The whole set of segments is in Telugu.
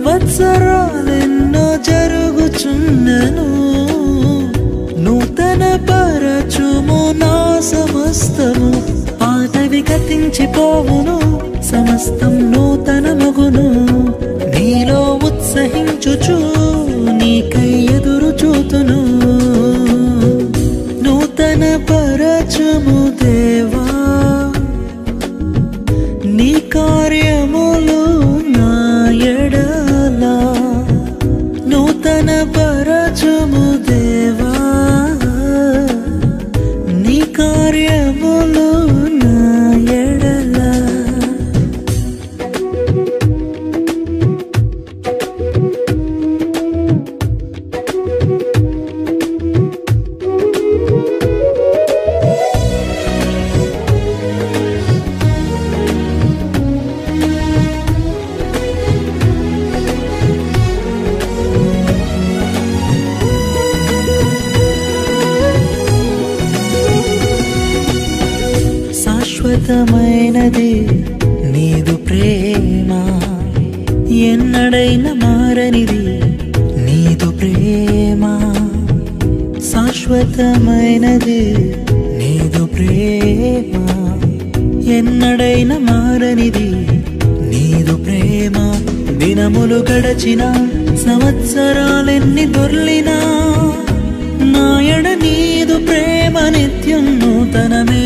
సంవత్సరాలెన్నో జరుగుచున్నను నూతన పరచుము నా సమస్తము పాతవి గతించిపోవును సమస్తం నూతన మగును నీలో ఉత్సహించుచు నీకై ఎదురు చూతును నూతన పరచుము దేవా నీ కార్యములు నా ఎడల నూతన పరచుము దేవా నీ కార్యములు నా ఎడల శాశ్వతమైనది నీదు ప్రేమ ఎన్నడైన మారనిది నీదు ప్రేమ శాశ్వతమైనది నీదు ప్రేమ ఎన్నడైన మారనిది నీదు ప్రేమ దినములు గడచిన సంవత్సరాలెన్ని దొర్లినా నాయడ నీదు ప్రేమ నిత్యం నూతనమే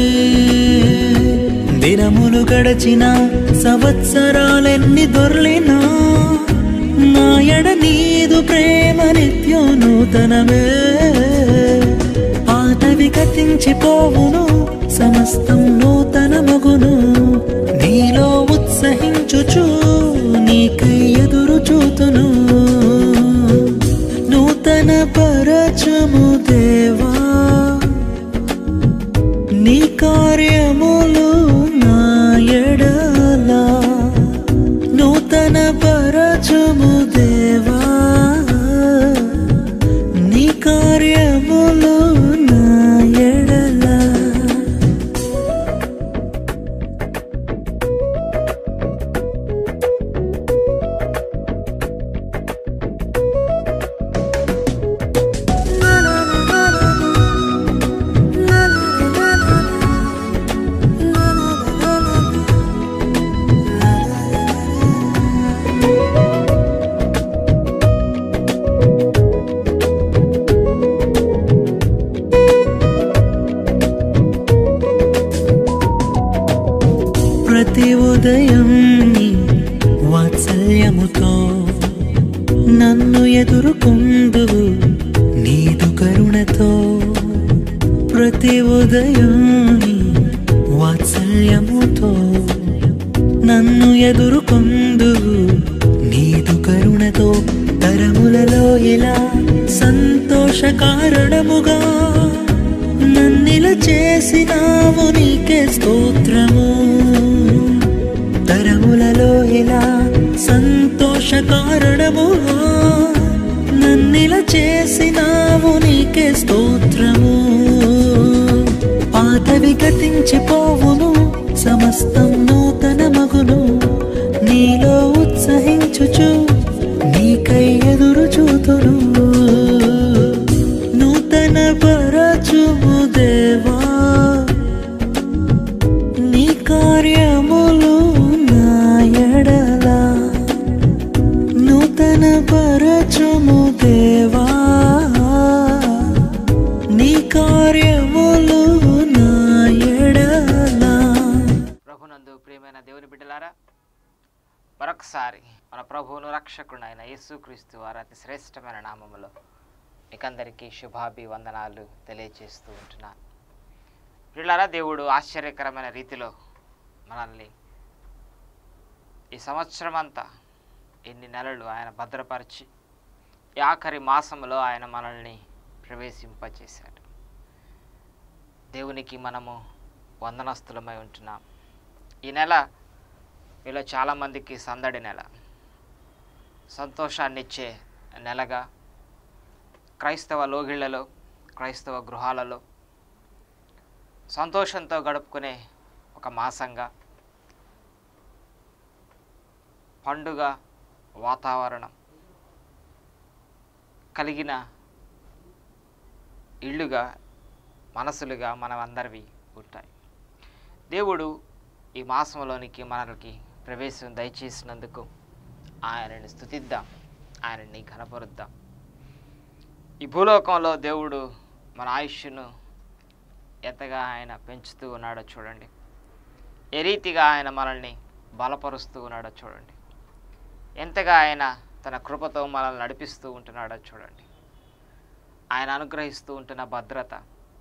దినములు గడచిన సంవత్సరాలెన్ని దొర్లినా నాయడ నీదు ప్రేమ నిత్యం నూతనమే పాతవి గతించిపోవును సమస్తం నూతన మగును నీలో ఉత్సహించుచు నీకై ఎదురు చూతును నూతన పరచము దేవా నీ కార్యములు నా ఎడల నూతన పరచము దేవా నీ కార్యములు నా ఎడల ప్రతి ఉదయం నీ వాత్సల్యముతో నన్ను ఎదుర్కొందువు నీదు కరుణతో ప్రతి ఉదయం నీ వాత్సల్యముతో నన్ను ఎదుర్కొందువు నీదు కరుణతో తరములలో ఇలా సంతోష కారణముగా నన్నిల చేసినావు నీకే స్తోత్రము తరములలో ఇలా సంతోష కారణముగా నన్నిల చేసినావు నీకే స్తోత్రము పాతవి గతించిపోవును సమస్తం నూతన మగును నీలో ఉత్సహించుచు నీకై ఎదురు చూతును నూతన పరచుము దేవా నీ కార్యములు నా ఎడల నూతన పరచుము దేవా నీ కార్యములు నా ఎడల ప్రభునందు ప్రియమైన దేవుని బిడ్డలారా మరొకసారి మన ప్రభువును రక్షకుడైన యేసుక్రీస్తు వారి అతి శ్రేష్టమైన నామములో మీకందరికీ శుభాభివందనాలు తెలియజేస్తూ ఉంటున్నాను బిడ్డలారా దేవుడు ఆశ్చర్యకరమైన రీతిలో మనల్ని ఈ సంవత్సరం అంతా ఎన్ని నెలలు ఆయన భద్రపరిచి ఈ ఆఖరి మాసంలో ఆయన మనల్ని ప్రవేశింపచేశాడు దేవునికి మనము వందనస్తులమై ఉంటున్నాం ఈ నెల మీలో చాలామందికి సందడి నెల సంతోషాన్ని ఇచ్చే నెలగా క్రైస్తవ లోగిళ్లలో క్రైస్తవ గృహాలలో సంతోషంతో గడుపుకునే ఒక మాసంగా పండుగ వాతావరణం కలిగిన ఇళ్ళుగా మనసులుగా మనమందరివి ఉంటాయి దేవుడు ఈ మాసంలోనికి మనకి ప్రవేశం దయచేసినందుకు ఆయనని స్థుతిద్దాం ఆయనని ఘనపరుద్దాం ఈ భూలోకంలో దేవుడు మన ఆయుష్ను ఎంతగా ఆయన పెంచుతూ ఉన్నాడో చూడండి ఏ రీతిగా ఆయన మనల్ని బలపరుస్తూ ఉన్నాడో చూడండి ఎంతగా ఆయన తన కృపతో మనల్ని నడిపిస్తూ ఉంటున్నాడో చూడండి ఆయన అనుగ్రహిస్తూ ఉంటున్న భద్రత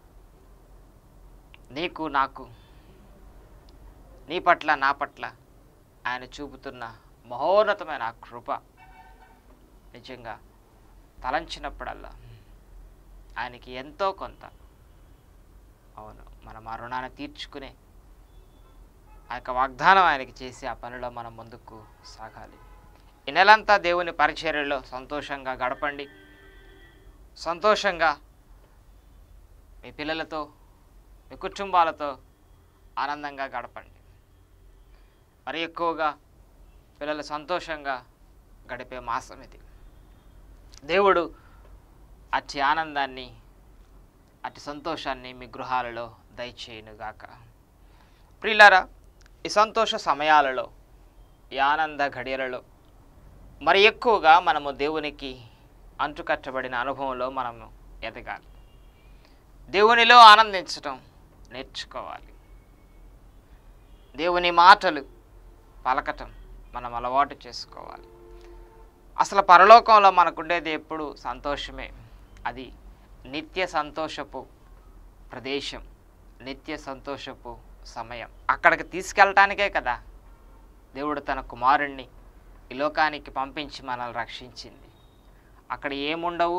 నీకు నాకు నీ పట్ల నా పట్ల ఆయన చూపుతున్న మహోన్నతమైన ఆ కృప నిజంగా తలంచినప్పుడల్లా ఆయనకి ఎంతో కొంత అవును మనం ఆ రుణాన్ని తీర్చుకునే ఆ యొక్క వాగ్దానం ఆయనకి చేసి ఆ పనిలో మనం ముందుకు సాగాలి ఈ నెలంతా దేవుని పరిచర్యలో సంతోషంగా గడపండి సంతోషంగా మీ పిల్లలతో మీ కుటుంబాలతో ఆనందంగా గడపండి మరి ఎక్కువగా పిల్లలు సంతోషంగా గడిపే మాసం ఇది దేవుడు అట్టి ఆనందాన్ని అట్టి సంతోషాన్ని మీ గృహాలలో దయచేయునుగాక ప్రియులారా ఈ సంతోష సమయాలలో ఈ ఆనంద ఘడియలలో మరి ఎక్కువగా మనము దేవునికి అంటుకట్టబడిన అనుభవంలో మనము ఎదగాలి దేవునిలో ఆనందించటం నేర్చుకోవాలి దేవుని మాటలు పలకటం మనం అలవాటు చేసుకోవాలి అసలు పరలోకంలో మనకుండేది ఎప్పుడు సంతోషమే అది నిత్య సంతోషపు ప్రదేశం నిత్య సంతోషపు సమయం అక్కడికి తీసుకెళ్ళటానికే కదా దేవుడు తన కుమారుణ్ణి ఈ లోకానికి పంపించి మనల్ని రక్షించింది అక్కడ ఏముండవు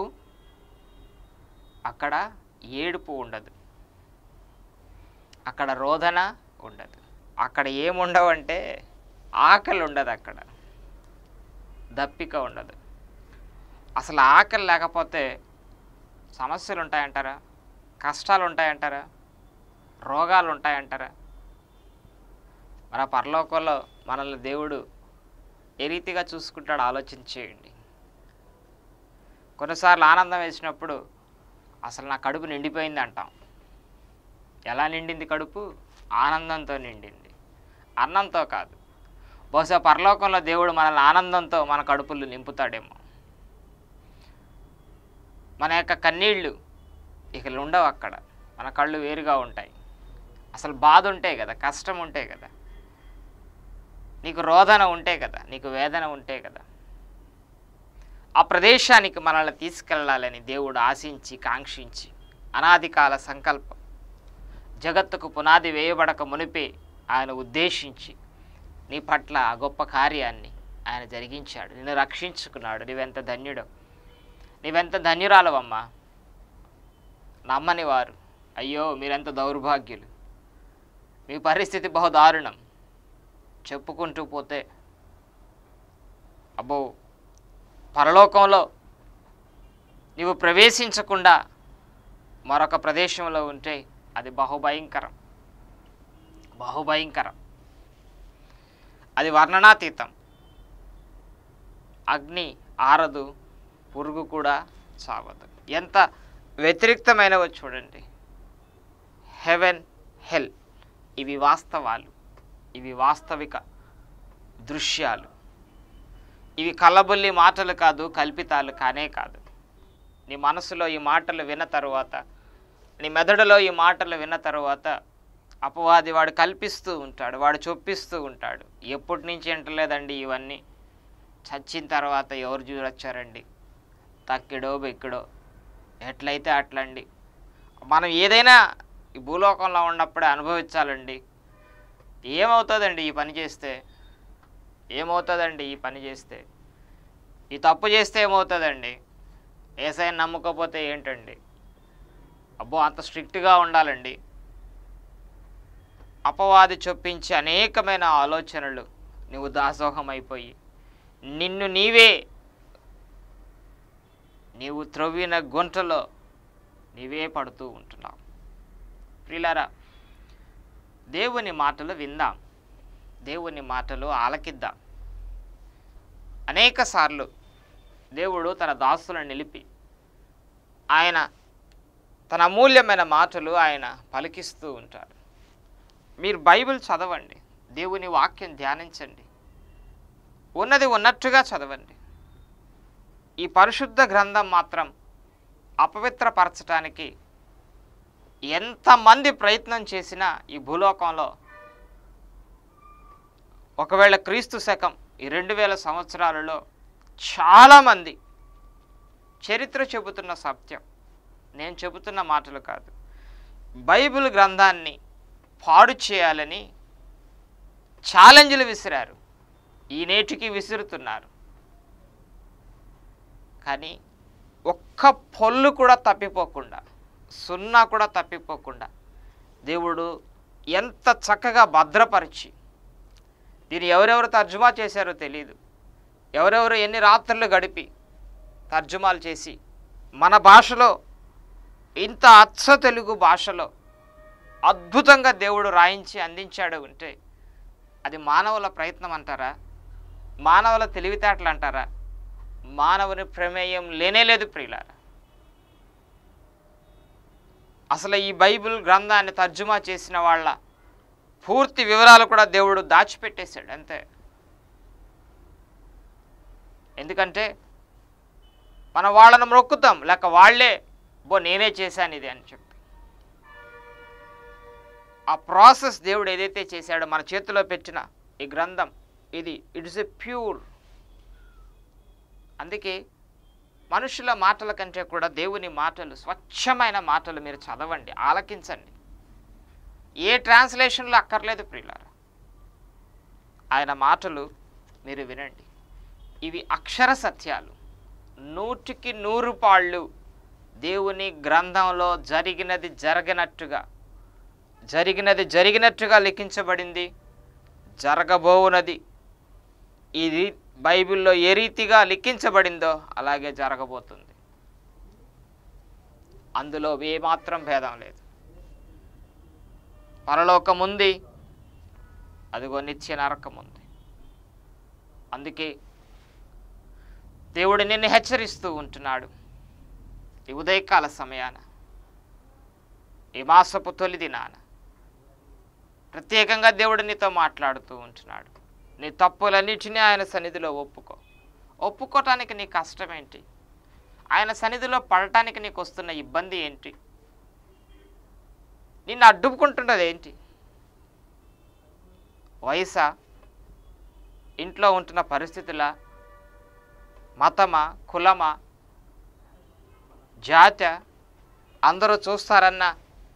అక్కడ ఏడుపు ఉండదు అక్కడ రోదన ఉండదు అక్కడ ఏముండవు అంటే ఆకలి ఉండదు అక్కడ దప్పిక ఉండదు అసలు ఆకలి లేకపోతే సమస్యలు ఉంటాయంటారా కష్టాలు ఉంటాయంటారా రోగాలు ఉంటాయంటారా మన పరలోకంలో మనల్ని దేవుడు ఏ రీతిగా చూసుకుంటాడో ఆలోచన చేయండి కొన్నిసార్లు ఆనందం వేసినప్పుడు అసలు నా కడుపు నిండిపోయింది అంటాం ఎలా నిండింది కడుపు ఆనందంతో నిండింది అన్నంతో కాదు బహుశా పరలోకంలో దేవుడు మనల్ని ఆనందంతో మన కడుపులు నింపుతాడేమో మన యొక్క కన్నీళ్ళు ఇక ఉండవు అక్కడ మన కళ్ళు వేరుగా ఉంటాయి అసలు బాధ ఉంటే కదా కష్టం ఉంటే కదా నీకు రోదన ఉంటే కదా నీకు వేదన ఉంటే కదా ఆ ప్రదేశానికి మనల్ని తీసుకెళ్ళాలని దేవుడు ఆశించి కాంక్షించి అనాది కాల సంకల్పం జగత్తుకు పునాది వేయబడక మునిపే ఆయన ఉద్దేశించి నీ పట్ల ఆ గొప్ప కార్యాన్ని ఆయన జరిగించాడు నిన్ను రక్షించుకున్నాడు నీవెంత ధన్యుడో నీవెంత ధన్యురాలవమ్మా నమ్మని వారు అయ్యో మీరెంత దౌర్భాగ్యులు మీ పరిస్థితి బహు దారుణం చెప్పుకుంటూ పోతే అబ్బో పరలోకంలో నీవు ప్రవేశించకుండా మరొక ప్రదేశంలో ఉంటే అది బహుభయంకరం బహుభయంకరం అది వర్ణనాతీతం అగ్ని ఆరదు పురుగు కూడా చావదు ఎంత వ్యతిరిక్తమైనవో చూడండి హెవెన్ హెల్ ఇవి వాస్తవాలు ఇవి వాస్తవిక దృశ్యాలు ఇవి కళ్ళబుల్లి మాటలు కాదు కల్పితాలు కానే కాదు నీ మనసులో ఈ మాటలు విన్న తరువాత నీ మెదడులో ఈ మాటలు విన్న తరువాత అపవాది వాడు కల్పిస్తూ ఉంటాడు వాడు చొప్పిస్తూ ఉంటాడు ఎప్పటి నుంచి వింటలేదండి ఇవన్నీ చచ్చిన తర్వాత ఎవరు చూడొచ్చారండి తక్కిడో బెక్కిడో ఎట్లయితే అట్లండి మనం ఏదైనా ఈ భూలోకంలో ఉన్నప్పుడే అనుభవించాలండి ఏమవుతుందండి ఈ పని చేస్తే ఏమవుతుందండి ఈ పని చేస్తే ఈ తప్పు చేస్తే ఏమవుతుందండి ఏసైని నమ్ముకోకపోతే ఏంటండి అబ్బో అంత స్ట్రిక్ట్గా ఉండాలండి అపవాది చొప్పించి అనేకమైన ఆలోచనలు నువ్వు దాసోహం అయిపోయి నిన్ను నీవే నీవు త్రవ్విన గుంటలో నీవే పడుతూ ఉంటున్నావు ప్రియులారా దేవుని మాటలు విందాం దేవుని మాటలు ఆలకిద్దాం అనేక సార్లు దేవుడు తన దాసులను నిలిపి ఆయన తన అమూల్యమైన మాటలు ఆయన పలికిస్తూ ఉంటాడు మీరు బైబిల్ చదవండి దేవుని వాక్యం ధ్యానించండి ఉన్నది ఉన్నట్టుగా చదవండి ఈ పరిశుద్ధ గ్రంథం మాత్రం అపవిత్రపరచడానికి ఎంతమంది ప్రయత్నం చేసినా ఈ భూలోకంలో ఒకవేళ క్రీస్తు శకం ఈ రెండు వేల సంవత్సరాలలో చాలామంది చరిత్ర చెబుతున్న సత్యం నేను చెబుతున్న మాటలు కాదు బైబిల్ గ్రంథాన్ని పాడు చేయాలని ఛాలెంజ్లు విసిరారు ఈ నేటికి విసురుతున్నారు కానీ ఒక్క పొల్లు కూడా తప్పిపోకుండా సున్నా కూడా తప్పిపోకుండా దేవుడు ఎంత చక్కగా భద్రపరిచి దీన్ని ఎవరెవరు తర్జుమా చేశారో తెలియదు ఎవరెవరు ఎన్ని రాత్రులు గడిపి తర్జుమాలు చేసి మన భాషలో ఇంత అచ్చ తెలుగు భాషలో అద్భుతంగా దేవుడు రాయించి అందించాడు అంటే అది మానవుల ప్రయత్నం అంటారా మానవుల తెలివితేటలు అంటారా మానవుని ప్రమేయం లేనే లేదు ప్రియులారా అసలు ఈ బైబిల్ గ్రంథాన్ని తర్జుమా చేసిన వాళ్ళ పూర్తి వివరాలు కూడా దేవుడు దాచిపెట్టేశాడు అంతే ఎందుకంటే మనం వాళ్ళను మొక్కుతాం లేక వాళ్ళే బో నేనే చేశాను ఇది అని చెప్పి ఆ ప్రాసెస్ దేవుడు ఏదైతే చేశాడో మన చేతిలో పెట్టిన ఈ గ్రంథం ఇది ఇట్స్ ఎ ప్యూర్ అందుకే మనుషుల మాటల కంటే కూడా దేవుని మాటలు స్వచ్ఛమైన మాటలు మీరు చదవండి ఆలకించండి ఏ ట్రాన్స్లేషన్లో అక్కర్లేదు ప్రియులారా ఆయన మాటలు మీరు వినండి ఇవి అక్షర సత్యాలు నూటికి నూరు పాళ్ళు దేవుని గ్రంథంలో జరిగినది జరగనట్టుగా జరిగినది జరిగినట్టుగా లిఖించబడింది జరగబోవునది ఇది బైబిల్లో ఏ రీతిగా లిఖించబడిందో అలాగే జరగబోతుంది అందులో ఏమాత్రం భేదం లేదు పరలోకం ఉంది అదిగో నిత్య నరకం ఉంది అందుకే దేవుడు నిన్ను హెచ్చరిస్తూ ఉంటున్నాడు ఈ ఉదయకాల సమయాన ఈ మాసపు తొలి దినాన ప్రత్యేకంగా దేవుడు నీతో మాట్లాడుతూ ఉంటున్నాడు నీ తప్పులన్నిటినీ ఆయన సన్నిధిలో ఒప్పుకో ఒప్పుకోవటానికి నీ కష్టం ఏంటి ఆయన సన్నిధిలో పడటానికి నీకు వస్తున్న ఇబ్బంది ఏంటి నిన్ను అడ్డుకుంటున్నది ఏంటి వయసా ఇంట్లో ఉంటున్న పరిస్థితుల మతమా కులమా జాత అందరూ చూస్తారన్న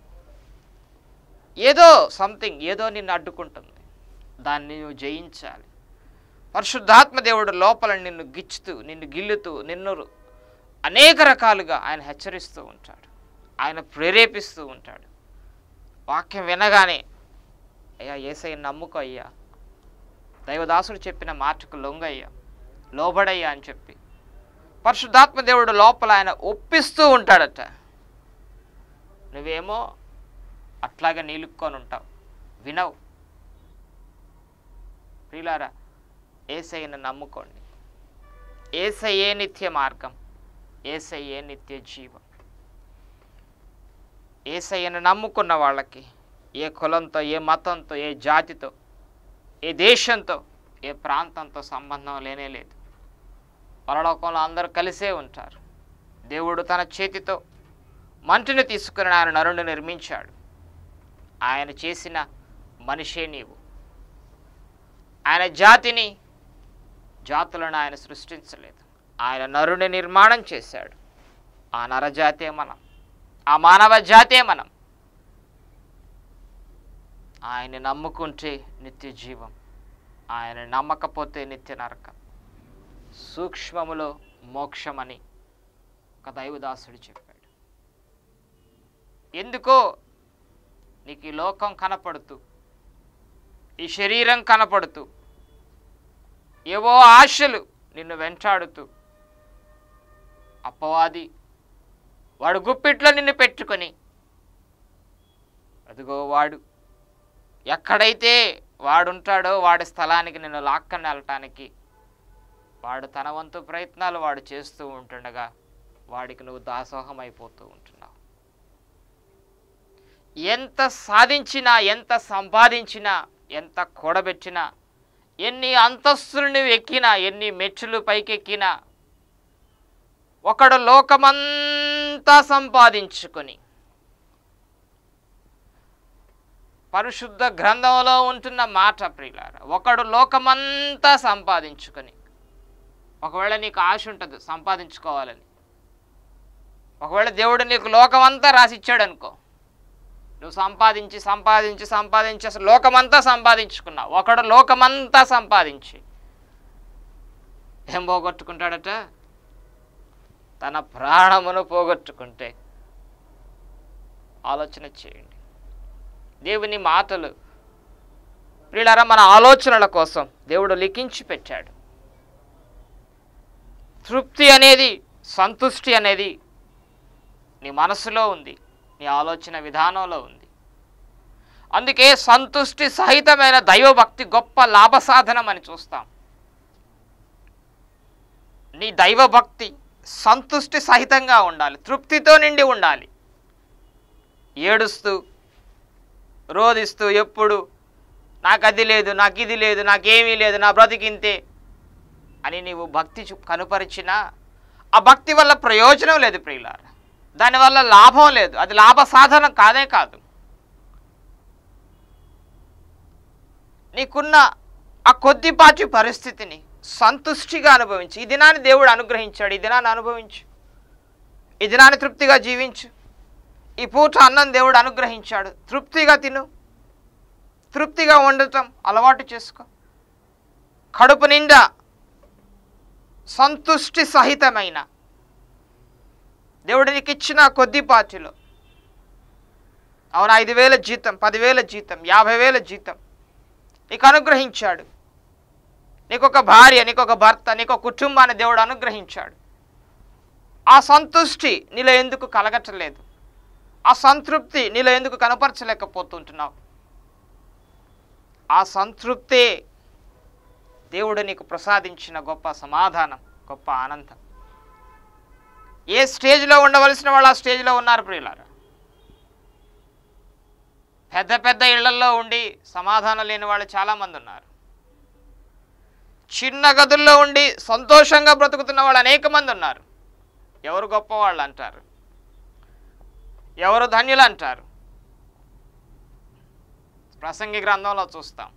ఏదో సంథింగ్ ఏదో నిన్ను అడ్డుకుంటుంది దాన్ని నువ్వు జయించాలి పరిశుద్ధాత్మ దేవుడు లోపల నిన్ను గిచ్చుతూ నిన్ను గిల్లుతూ నిన్ను అనేక రకాలుగా ఆయన హెచ్చరిస్తూ ఉంటాడు ఆయన ప్రేరేపిస్తూ ఉంటాడు వాక్యం వినగానే అయ్యా ఏసై నమ్ముకో అయ్యా దైవదాసుడు చెప్పిన మాటకు లొంగయ్యా లోబడయ్యా అని చెప్పి పరిశుద్ధాత్మ దేవుడు లోపల ఆయన ఒప్పిస్తూ ఉంటాడట నువ్వేమో అట్లాగే నీలుక్కొని ఉంటావు వినవు ప్రియులారా ఏసయ్యను నమ్ముకోండి ఏసయ్యే నిత్య మార్గం ఏసయ్యే నిత్య జీవం ఏసయ్యను నమ్ముకున్న వాళ్ళకి ఏ కులంతో ఏ మతంతో ఏ జాతితో ఏ దేశంతో ఏ ప్రాంతంతో సంబంధం లేనే లేదు పరలోకంలో అందరూ కలిసే ఉంటారు దేవుడు తన చేతితో మంటిని తీసుకుని ఆయన నరుని నిర్మించాడు ఆయన చేసిన మనిషే నీవు ఆయన జాతిని జాతులను ఆయన సృష్టించలేదు ఆయన నరుని నిర్మాణం చేశాడు ఆ నరజాతే మనం ఆ మానవ జాతే మనం ఆయన నమ్ముకుంటే నిత్య జీవం ఆయన నమ్మకపోతే నిత్య నరకం సూక్ష్మములో మోక్షమని ఒక దైవదాసుడు చెప్పాడు ఎందుకో నీకు ఈ లోకం కనపడుతూ ఈ శరీరం కనపడుతూ ఏవో ఆశలు నిన్ను వెంటాడుతూ అప్పవాది వాడు గుప్పిట్లో నిన్ను పెట్టుకొని అదిగో వాడు ఎక్కడైతే వాడుంటాడో వాడి స్థలానికి నిన్ను లాక్కని వెళ్ళటానికి వాడు తన వంతు ప్రయత్నాలు వాడు చేస్తూ ఉంటుండగా వాడికి నువ్వు దాసోహం అయిపోతూ ఉంటున్నావు ఎంత సాధించినా ఎంత సంపాదించినా ఎంత కూడబెట్టినా ఎన్ని అంతస్తులు నువ్వు ఎక్కినా ఎన్ని మెచ్చులు పైకెక్కినా ఒకడు లోకమంతా సంపాదించుకొని పరిశుద్ధ గ్రంథంలో ఉంటున్న మాట ప్రియులార ఒకడు లోకమంతా సంపాదించుకొని ఒకవేళ నీకు ఆశ ఉంటుంది సంపాదించుకోవాలని ఒకవేళ దేవుడు నీకు లోకమంతా రాసిచ్చాడు అనుకో నువ్వు సంపాదించి సంపాదించి సంపాదించి అసలు లోకమంతా సంపాదించుకున్నావు ఒకడు లోకమంతా సంపాదించి ఏం పోగొట్టుకుంటాడట తన ప్రాణమును పోగొట్టుకుంటే ఆలోచన చేయండి దేవుని మాటలు ప్రియులారా మన ఆలోచనల కోసం దేవుడు లిఖించి పెట్టాడు తృప్తి అనేది సంతుష్టి అనేది నీ మనసులో ఉంది నీ ఆలోచన విధానంలో ఉంది అందుకే సంతుష్టి సహితమైన దైవభక్తి గొప్ప లాభ సాధనం అని చూస్తాం నీ దైవభక్తి సంతుష్టి సహితంగా ఉండాలి తృప్తితో నిండి ఉండాలి ఏడుస్తూ రోధిస్తూ ఎప్పుడు నాకు అది లేదు నాకు ఇది లేదు నాకేమీ లేదు నా బ్రతికింతే అని నీవు భక్తి చూ- కనుపరిచినా ఆ భక్తి వల్ల ప్రయోజనం లేదు ప్రియులార దానివల్ల లాభం లేదు అది లాభ సాధనం కాదే కాదు నీకున్న ఆ కొద్దిపాటి పరిస్థితిని సంతుష్టిగా అనుభవించు ఈ దినాన్ని దేవుడు అనుగ్రహించాడు ఈ దినాన్ని అనుభవించు ఈ దినాన్ని తృప్తిగా జీవించు ఈ పూట అన్నం దేవుడు అనుగ్రహించాడు తృప్తిగా తిను తృప్తిగా ఉండటం అలవాటు చేసుకో కడుపు నిండా సంతుష్టి సహితమైన దేవుడు నీకు ఇచ్చిన కొద్దిపాటిలో అవును ఐదు వేల జీతం పదివేల జీతం యాభై వేల జీతం నీకు అనుగ్రహించాడు నీకు ఒక భార్య నీకు ఒక భర్త నీకు ఒక కుటుంబాన్ని దేవుడు అనుగ్రహించాడు ఆ సంతుష్టి నీలో ఎందుకు కలగట్లేదు ఆ సంతృప్తి నీలో ఎందుకు కనపరచలేకపోతుంటున్నావు ఆ సంతృప్తే దేవుడు నీకు ప్రసాదించిన గొప్ప సమాధానం గొప్ప ఆనందం ఏ స్టేజ్లో ఉండవలసిన వాళ్ళు ఆ స్టేజ్లో ఉన్నారు ప్రియులారా పెద్ద పెద్ద ఇళ్లల్లో ఉండి సమాధానం లేని వాళ్ళు చాలామంది ఉన్నారు చిన్న గదుల్లో ఉండి సంతోషంగా బ్రతుకుతున్న వాళ్ళు అనేక మంది ఉన్నారు ఎవరు గొప్పవాళ్ళు అంటారు ఎవరు ధన్యులు అంటారు ప్రసంగి గ్రంథంలో చూస్తాం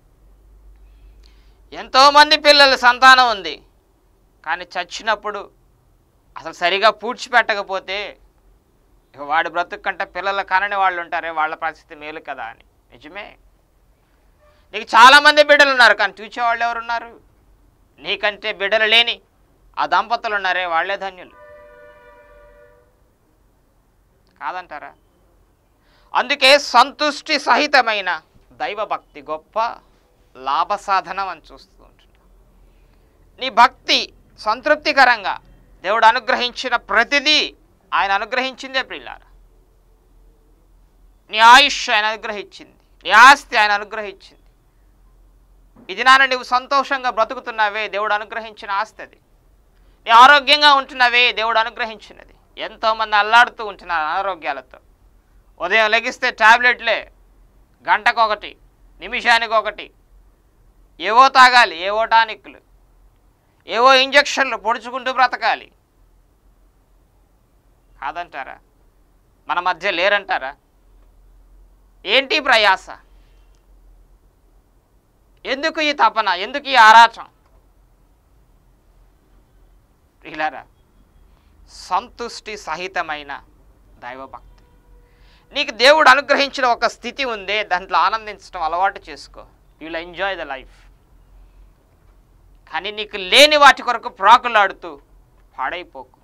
ఎంతోమంది పిల్లల సంతానం ఉంది కానీ చచ్చినప్పుడు అసలు సరిగా పూడ్చిపెట్టకపోతే ఇక వాడి బ్రతుకు కంటే పిల్లలు కనని వాళ్ళు ఉంటారే వాళ్ళ పరిస్థితి మేలు కదా అని నిజమే నీకు చాలామంది బిడ్డలు ఉన్నారు కానీ చూచేవాళ్ళు ఎవరు ఉన్నారు నీకంటే బిడ్డలు లేని ఆ దంపతులు ఉన్నారే వాళ్ళే ధన్యులు కాదంటారా అందుకే సంతుష్టి సహితమైన దైవభక్తి గొప్ప లాభ సాధనం అని చూస్తూ ఉంటున్నాం నీ భక్తి సంతృప్తికరంగా దేవుడు అనుగ్రహించిన ప్రతిదీ ఆయన అనుగ్రహించిందే ప్రియులారా నీ ఆయుష్ ఆయన అనుగ్రహించింది నీ ఆస్తి ఆయన అనుగ్రహించింది ఇది నాన్న నువ్వు సంతోషంగా బ్రతుకుతున్నావే దేవుడు అనుగ్రహించిన ఆస్తి అది నీ ఆరోగ్యంగా ఉంటున్నావే దేవుడు అనుగ్రహించినది ఎంతోమంది అల్లాడుతూ ఉంటున్నారు అనారోగ్యాలతో ఉదయం లెగిస్తే టాబ్లెట్లే గంటకొకటి నిమిషానికి ఒకటి ఏవో తాగాలి ఏవో టానిక్లు ఏవో ఇంజక్షన్లు పొడుచుకుంటూ బ్రతకాలి కాదంటారా మన మధ్య లేరంటారా ఏంటి ఈ ప్రయాస ఎందుకు ఈ తపన ఎందుకు ఈ ఆరాటం ప్రియులారా సంతుష్టి సహితమైన దైవభక్తి నీకు దేవుడు అనుగ్రహించిన ఒక స్థితి ఉందే దాంట్లో ఆనందించడం అలవాటు చేసుకో విల్ ఎంజాయ్ ద లైఫ్ కానీ నీకు లేని వాటి కొరకు ప్రాకులాడుతూ పాడైపోకు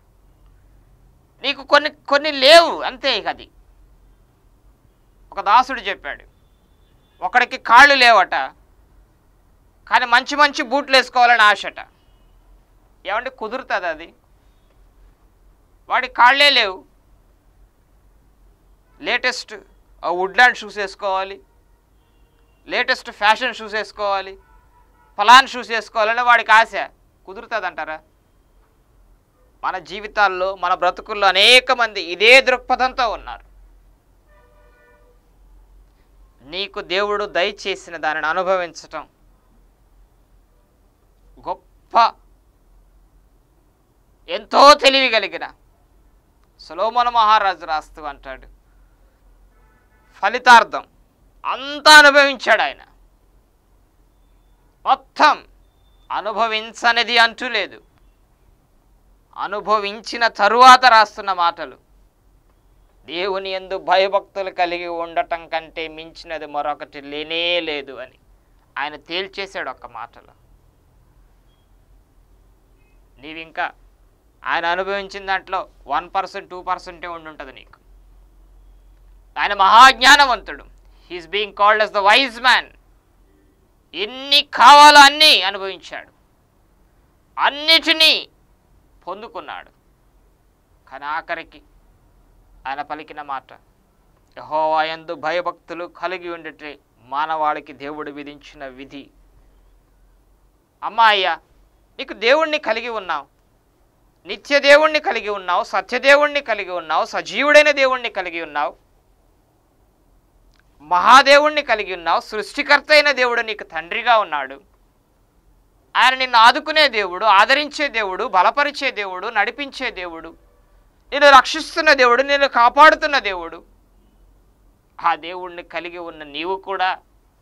నీకు కొన్ని కొన్ని లేవు అంతే ఇక అది ఒక దాసుడు చెప్పాడు ఒకడికి కాళ్ళు లేవట కానీ మంచి మంచి బూట్లు వేసుకోవాలని ఆశట ఏమంటే కుదురుతుంది అది వాడి కాళ్ళే లేవు లేటెస్ట్ వుడ్లాండ్ షూస్ వేసుకోవాలి లేటెస్ట్ ఫ్యాషన్ షూస్ వేసుకోవాలి ఫలాన్ షూస్ వేసుకోవాలని వాడికి ఆశ కుదురుతుందంటారా మన జీవితాల్లో మన బ్రతుకుల్లో అనేక మంది ఇదే దృక్పథంతో ఉన్నారు నీకు దేవుడు దయచేసిన దానిని అనుభవించటం గొప్ప ఎంతో తెలివి కలిగిన సులోమన మహారాజు రాస్తూ అంటాడు ఫలితార్థం అంతా అనుభవించాడు ఆయన మొత్తం అనుభవించనిది అంటూ లేదు అనుభవించిన తరువాత రాస్తున్న మాటలు దేవుని ఎందు భయభక్తులు కలిగి ఉండటం కంటే మించినది మరొకటి లేనే లేదు అని ఆయన తేల్చేశాడు ఒక్క మాటలో నీవింకా ఆయన అనుభవించిన దాంట్లో వన్ పర్సెంట్ టూ పర్సెంటే ఉండుంటుంది నీకు ఆయన మహాజ్ఞానవంతుడు he's being called as the wise man ఎన్ని కావాలో అన్నీ అనుభవించాడు అన్నిటినీ పొందుకున్నాడు కానీ ఆఖరికి ఆయన పలికిన మాట యెహోవా యందు భయభక్తులు కలిగి ఉండటే మానవాళికి దేవుడు విధించిన విధి అమ్మాయ్యా నీకు దేవుణ్ణి కలిగి ఉన్నావు నిత్య దేవుణ్ణి కలిగి ఉన్నావు సత్యదేవుణ్ణి కలిగి ఉన్నావు సజీవుడైన దేవుణ్ణి కలిగి ఉన్నావు మహాదేవుణ్ణి కలిగి ఉన్నావు సృష్టికర్త అయిన దేవుడు నీకు తండ్రిగా ఉన్నాడు ఆయన నిన్ను ఆదుకునే దేవుడు ఆదరించే దేవుడు బలపరిచే దేవుడు నడిపించే దేవుడు నిన్ను రక్షిస్తున్న దేవుడు నిన్ను కాపాడుతున్న దేవుడు ఆ దేవుణ్ణి కలిగి ఉన్న నీవు కూడా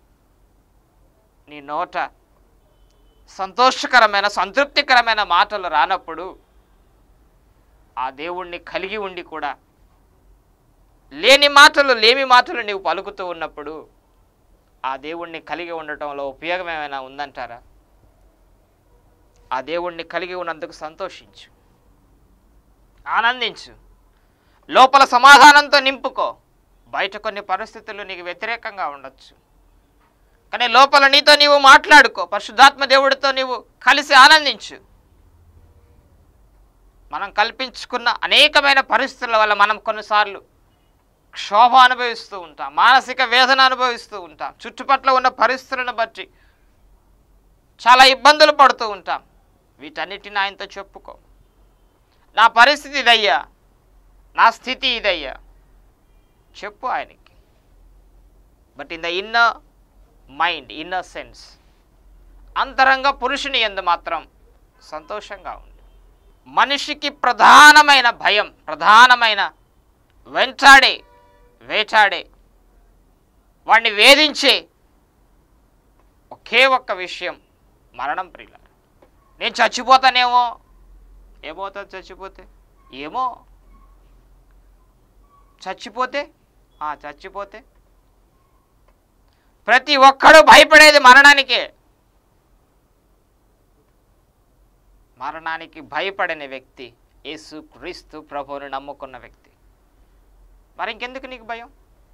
నీ నోట సంతోషకరమైన సంతృప్తికరమైన మాటలు రానప్పుడు ఆ దేవుణ్ణి కలిగి ఉండి కూడా లేని మాటలు లేమి మాటలు నీవు పలుకుతూ ఉన్నప్పుడు ఆ దేవుణ్ణి కలిగి ఉండటంలో ఉపయోగం ఏమైనా ఉందంటారా ఆ దేవుణ్ణి కలిగి ఉన్నందుకు సంతోషించు ఆనందించు లోపల సమాధానంతో నింపుకో బయట కొన్ని పరిస్థితులు నీకు వ్యతిరేకంగా ఉండొచ్చు కానీ లోపల నీతో నీవు మాట్లాడుకో పరిశుద్ధాత్మ దేవుడితో నీవు కలిసి ఆనందించు మనం కల్పించుకున్న అనేకమైన పరిస్థితుల వల్ల మనం కొన్నిసార్లు క్షోభ అనుభవిస్తూ ఉంటాం మానసిక వేదన అనుభవిస్తూ ఉంటాం చుట్టుపట్ల ఉన్న పరిస్థితులను బట్టి చాలా ఇబ్బందులు పడుతూ ఉంటాం వీటన్నిటిని ఆయనతో చెప్పుకో నా పరిస్థితి ఇదయ్యా నా స్థితి ఇదయ్యా చెప్పు ఆయనకి but in the inner mind inner sense అంతరంగ పురుషుని ఎందు మాత్రం సంతోషంగా ఉంది మనిషికి ప్రధానమైన భయం ప్రధానమైన వెంటాడే వేటాడే వాడిని వేధించే ఒకే ఒక్క విషయం మరణం ప్రియుల నేను చచ్చిపోతానేమో ఏమవుతుంది చచ్చిపోతే ఏమో చచ్చిపోతే ఆ చచ్చిపోతే ప్రతి ఒక్కడు భయపడేది మరణానికే మరణానికి భయపడని వ్యక్తి యేసు క్రీస్తు ప్రభువుని నమ్ముకున్న వ్యక్తి మరి ఇంకెందుకు నీకు భయం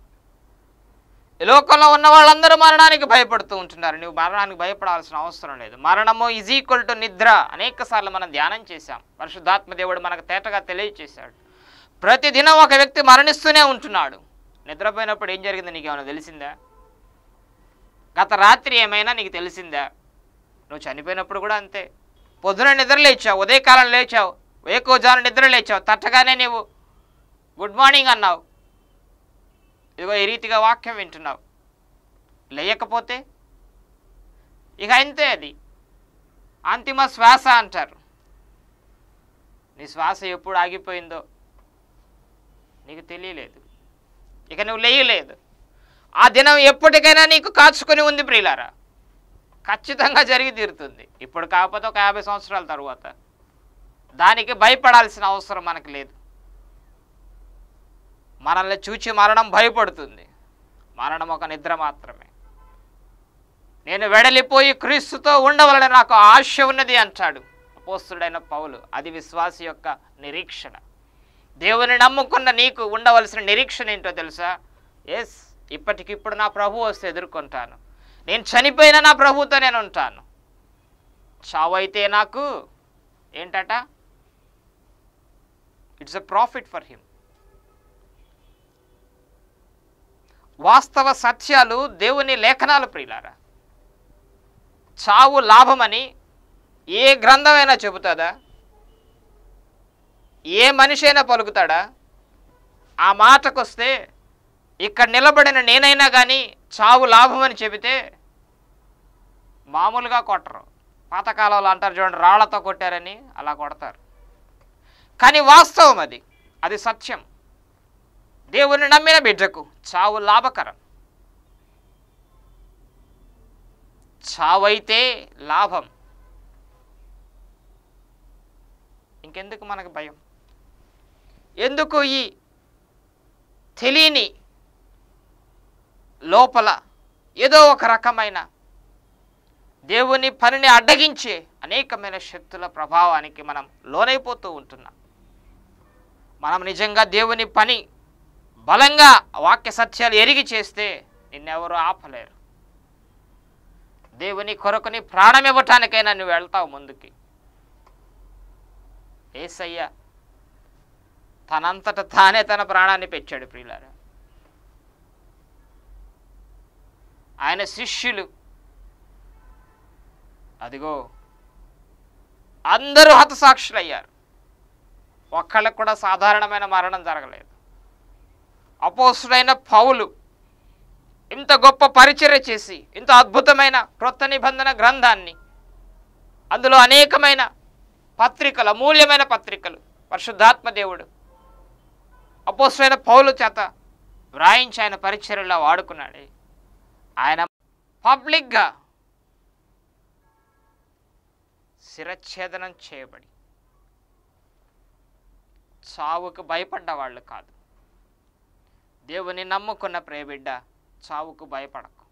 ఈ లోకంలో ఉన్న వాళ్ళందరూ మరణానికి భయపడుతూ ఉంటున్నారు నువ్వు మరణానికి భయపడాల్సిన అవసరం లేదు మరణము ఈజ్ ఈక్వల్ టు నిద్ర అనేక సార్లు మనం ధ్యానం చేశాం పరిశుద్ధాత్మ దేవుడు మనకు తేటగా తెలియచేశాడు ప్రతిదినం ఒక వ్యక్తి మరణిస్తూనే ఉంటున్నాడు నిద్రపోయినప్పుడు ఏం జరిగిందో నీకు ఏమైనా తెలిసిందా గత రాత్రి ఏమైనా నీకు తెలిసిందా నువ్వు చనిపోయినప్పుడు కూడా అంతే పొద్దున నిద్ర లేచావు ఉదయకాలం లేచావు వేకోజాను నిద్ర లేచావు తట్టగానే నీవు గుడ్ మార్నింగ్ అన్నావు ఇదిగో ఈ రీతిగా వాక్యం వింటున్నావు లేయకపోతే ఇక అంతే అది అంతిమ శ్వాస అంటారు నీ శ్వాస ఎప్పుడు ఆగిపోయిందో నీకు తెలియలేదు ఇక నువ్వు లేయలేదు ఆ దినం ఎప్పటికైనా నీకు కాచుకొని ఉంది ప్రియులారా ఖచ్చితంగా జరిగి తీరుతుంది ఇప్పుడు కాకపోతే ఒక యాభై సంవత్సరాల తర్వాత దానికి భయపడాల్సిన అవసరం మనకు లేదు మనల్ని చూచి మరణం భయపడుతుంది మరణం ఒక నిద్ర మాత్రమే నేను వెడలిపోయి క్రీస్తుతో ఉండవలని నాకు ఆశ ఉన్నది అంటాడు అపోస్తుడైన పౌలు అది విశ్వాస యొక్క నిరీక్షణ దేవుని నమ్ముకున్న నీకు ఉండవలసిన నిరీక్షణ ఏంటో తెలుసా ఎస్ ఇప్పటికిప్పుడు నా ప్రభు వస్తే ఎదుర్కొంటాను నేను చనిపోయిన నా ప్రభుతో నేను ఉంటాను చావైతే నాకు ఏంటట it's a profit for him వాస్తవ సత్యాలు దేవుని లేఖనాలు ప్రియులారా చావు లాభమని ఏ గ్రంథమైనా చెబుతుందా ఏ మనిషి అయినా పలుకుతాడా ఆ మాటకొస్తే ఇక్కడ నిలబడిన నేనైనా కానీ చావు లాభం అని చెబితే మామూలుగా కొట్టరు పాతకాలంలో అంటారు చూడండి రాళ్లతో కొట్టారని అలా కొడతారు కానీ వాస్తవం అది అది సత్యం దేవుని నమ్మిన బిడ్డకు చావు లాభకరం చావైతే లాభం ఇంకెందుకు మనకు భయం ఎందుకు ఈ తెలియని లోపల ఏదో ఒక రకమైన దేవుని పనిని అడ్డగించే అనేకమైన శక్తుల ప్రభావానికి మనం లోనైపోతూ ఉంటున్నాం మనం నిజంగా దేవుని పని బలంగా వాక్య సత్యాలు ఎరిగి చేస్తే నిన్నెవరూ ఆపలేరు దేవుని కొరకుని ప్రాణం ఇవ్వటానికైనా నువ్వు వెళ్తావు ముందుకి ఏసయ్య తనంతట తానే తన ప్రాణాన్ని పెంచాడు ప్రియులారా ఆయన శిష్యులు అదిగో అందరూ హతసాక్షులయ్యారు ఒక్కళ్ళకు కూడా సాధారణమైన మరణం జరగలేదు అపోసుడైన పౌలు ఇంత గొప్ప పరిచర్య చేసి ఇంత అద్భుతమైన క్రొత్త నిబంధన గ్రంథాన్ని అందులో అనేకమైన పత్రికలు అమూల్యమైన పత్రికలు పరిశుద్ధాత్మ దేవుడు అపోసుడైన పౌలు చేత వ్రాయించి ఆయన పరిచర్యలో వాడుకున్నాడే ఆయన పబ్లిక్గా శిరఛేదనం చేయబడి చావుకు భయపడ్డ వాళ్ళు కాదు దేవుని నమ్ముకున్న ప్రేబిడ్డ చావుకు భయపడకు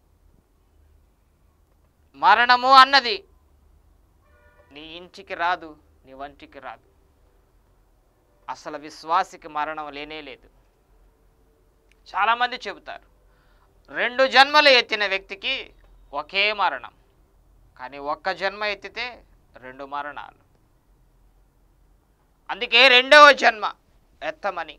మరణము అన్నది నీ ఇంటికి రాదు నీ వంటికి రాదు అసలు విశ్వాసికి మరణం లేనే లేదు చాలామంది చెబుతారు రెండు జన్మలు ఎత్తిన వ్యక్తికి ఒకే మరణం కానీ ఒక్క జన్మ ఎత్తితే రెండు మరణాలు అందుకే రెండవ జన్మ ఎత్తమని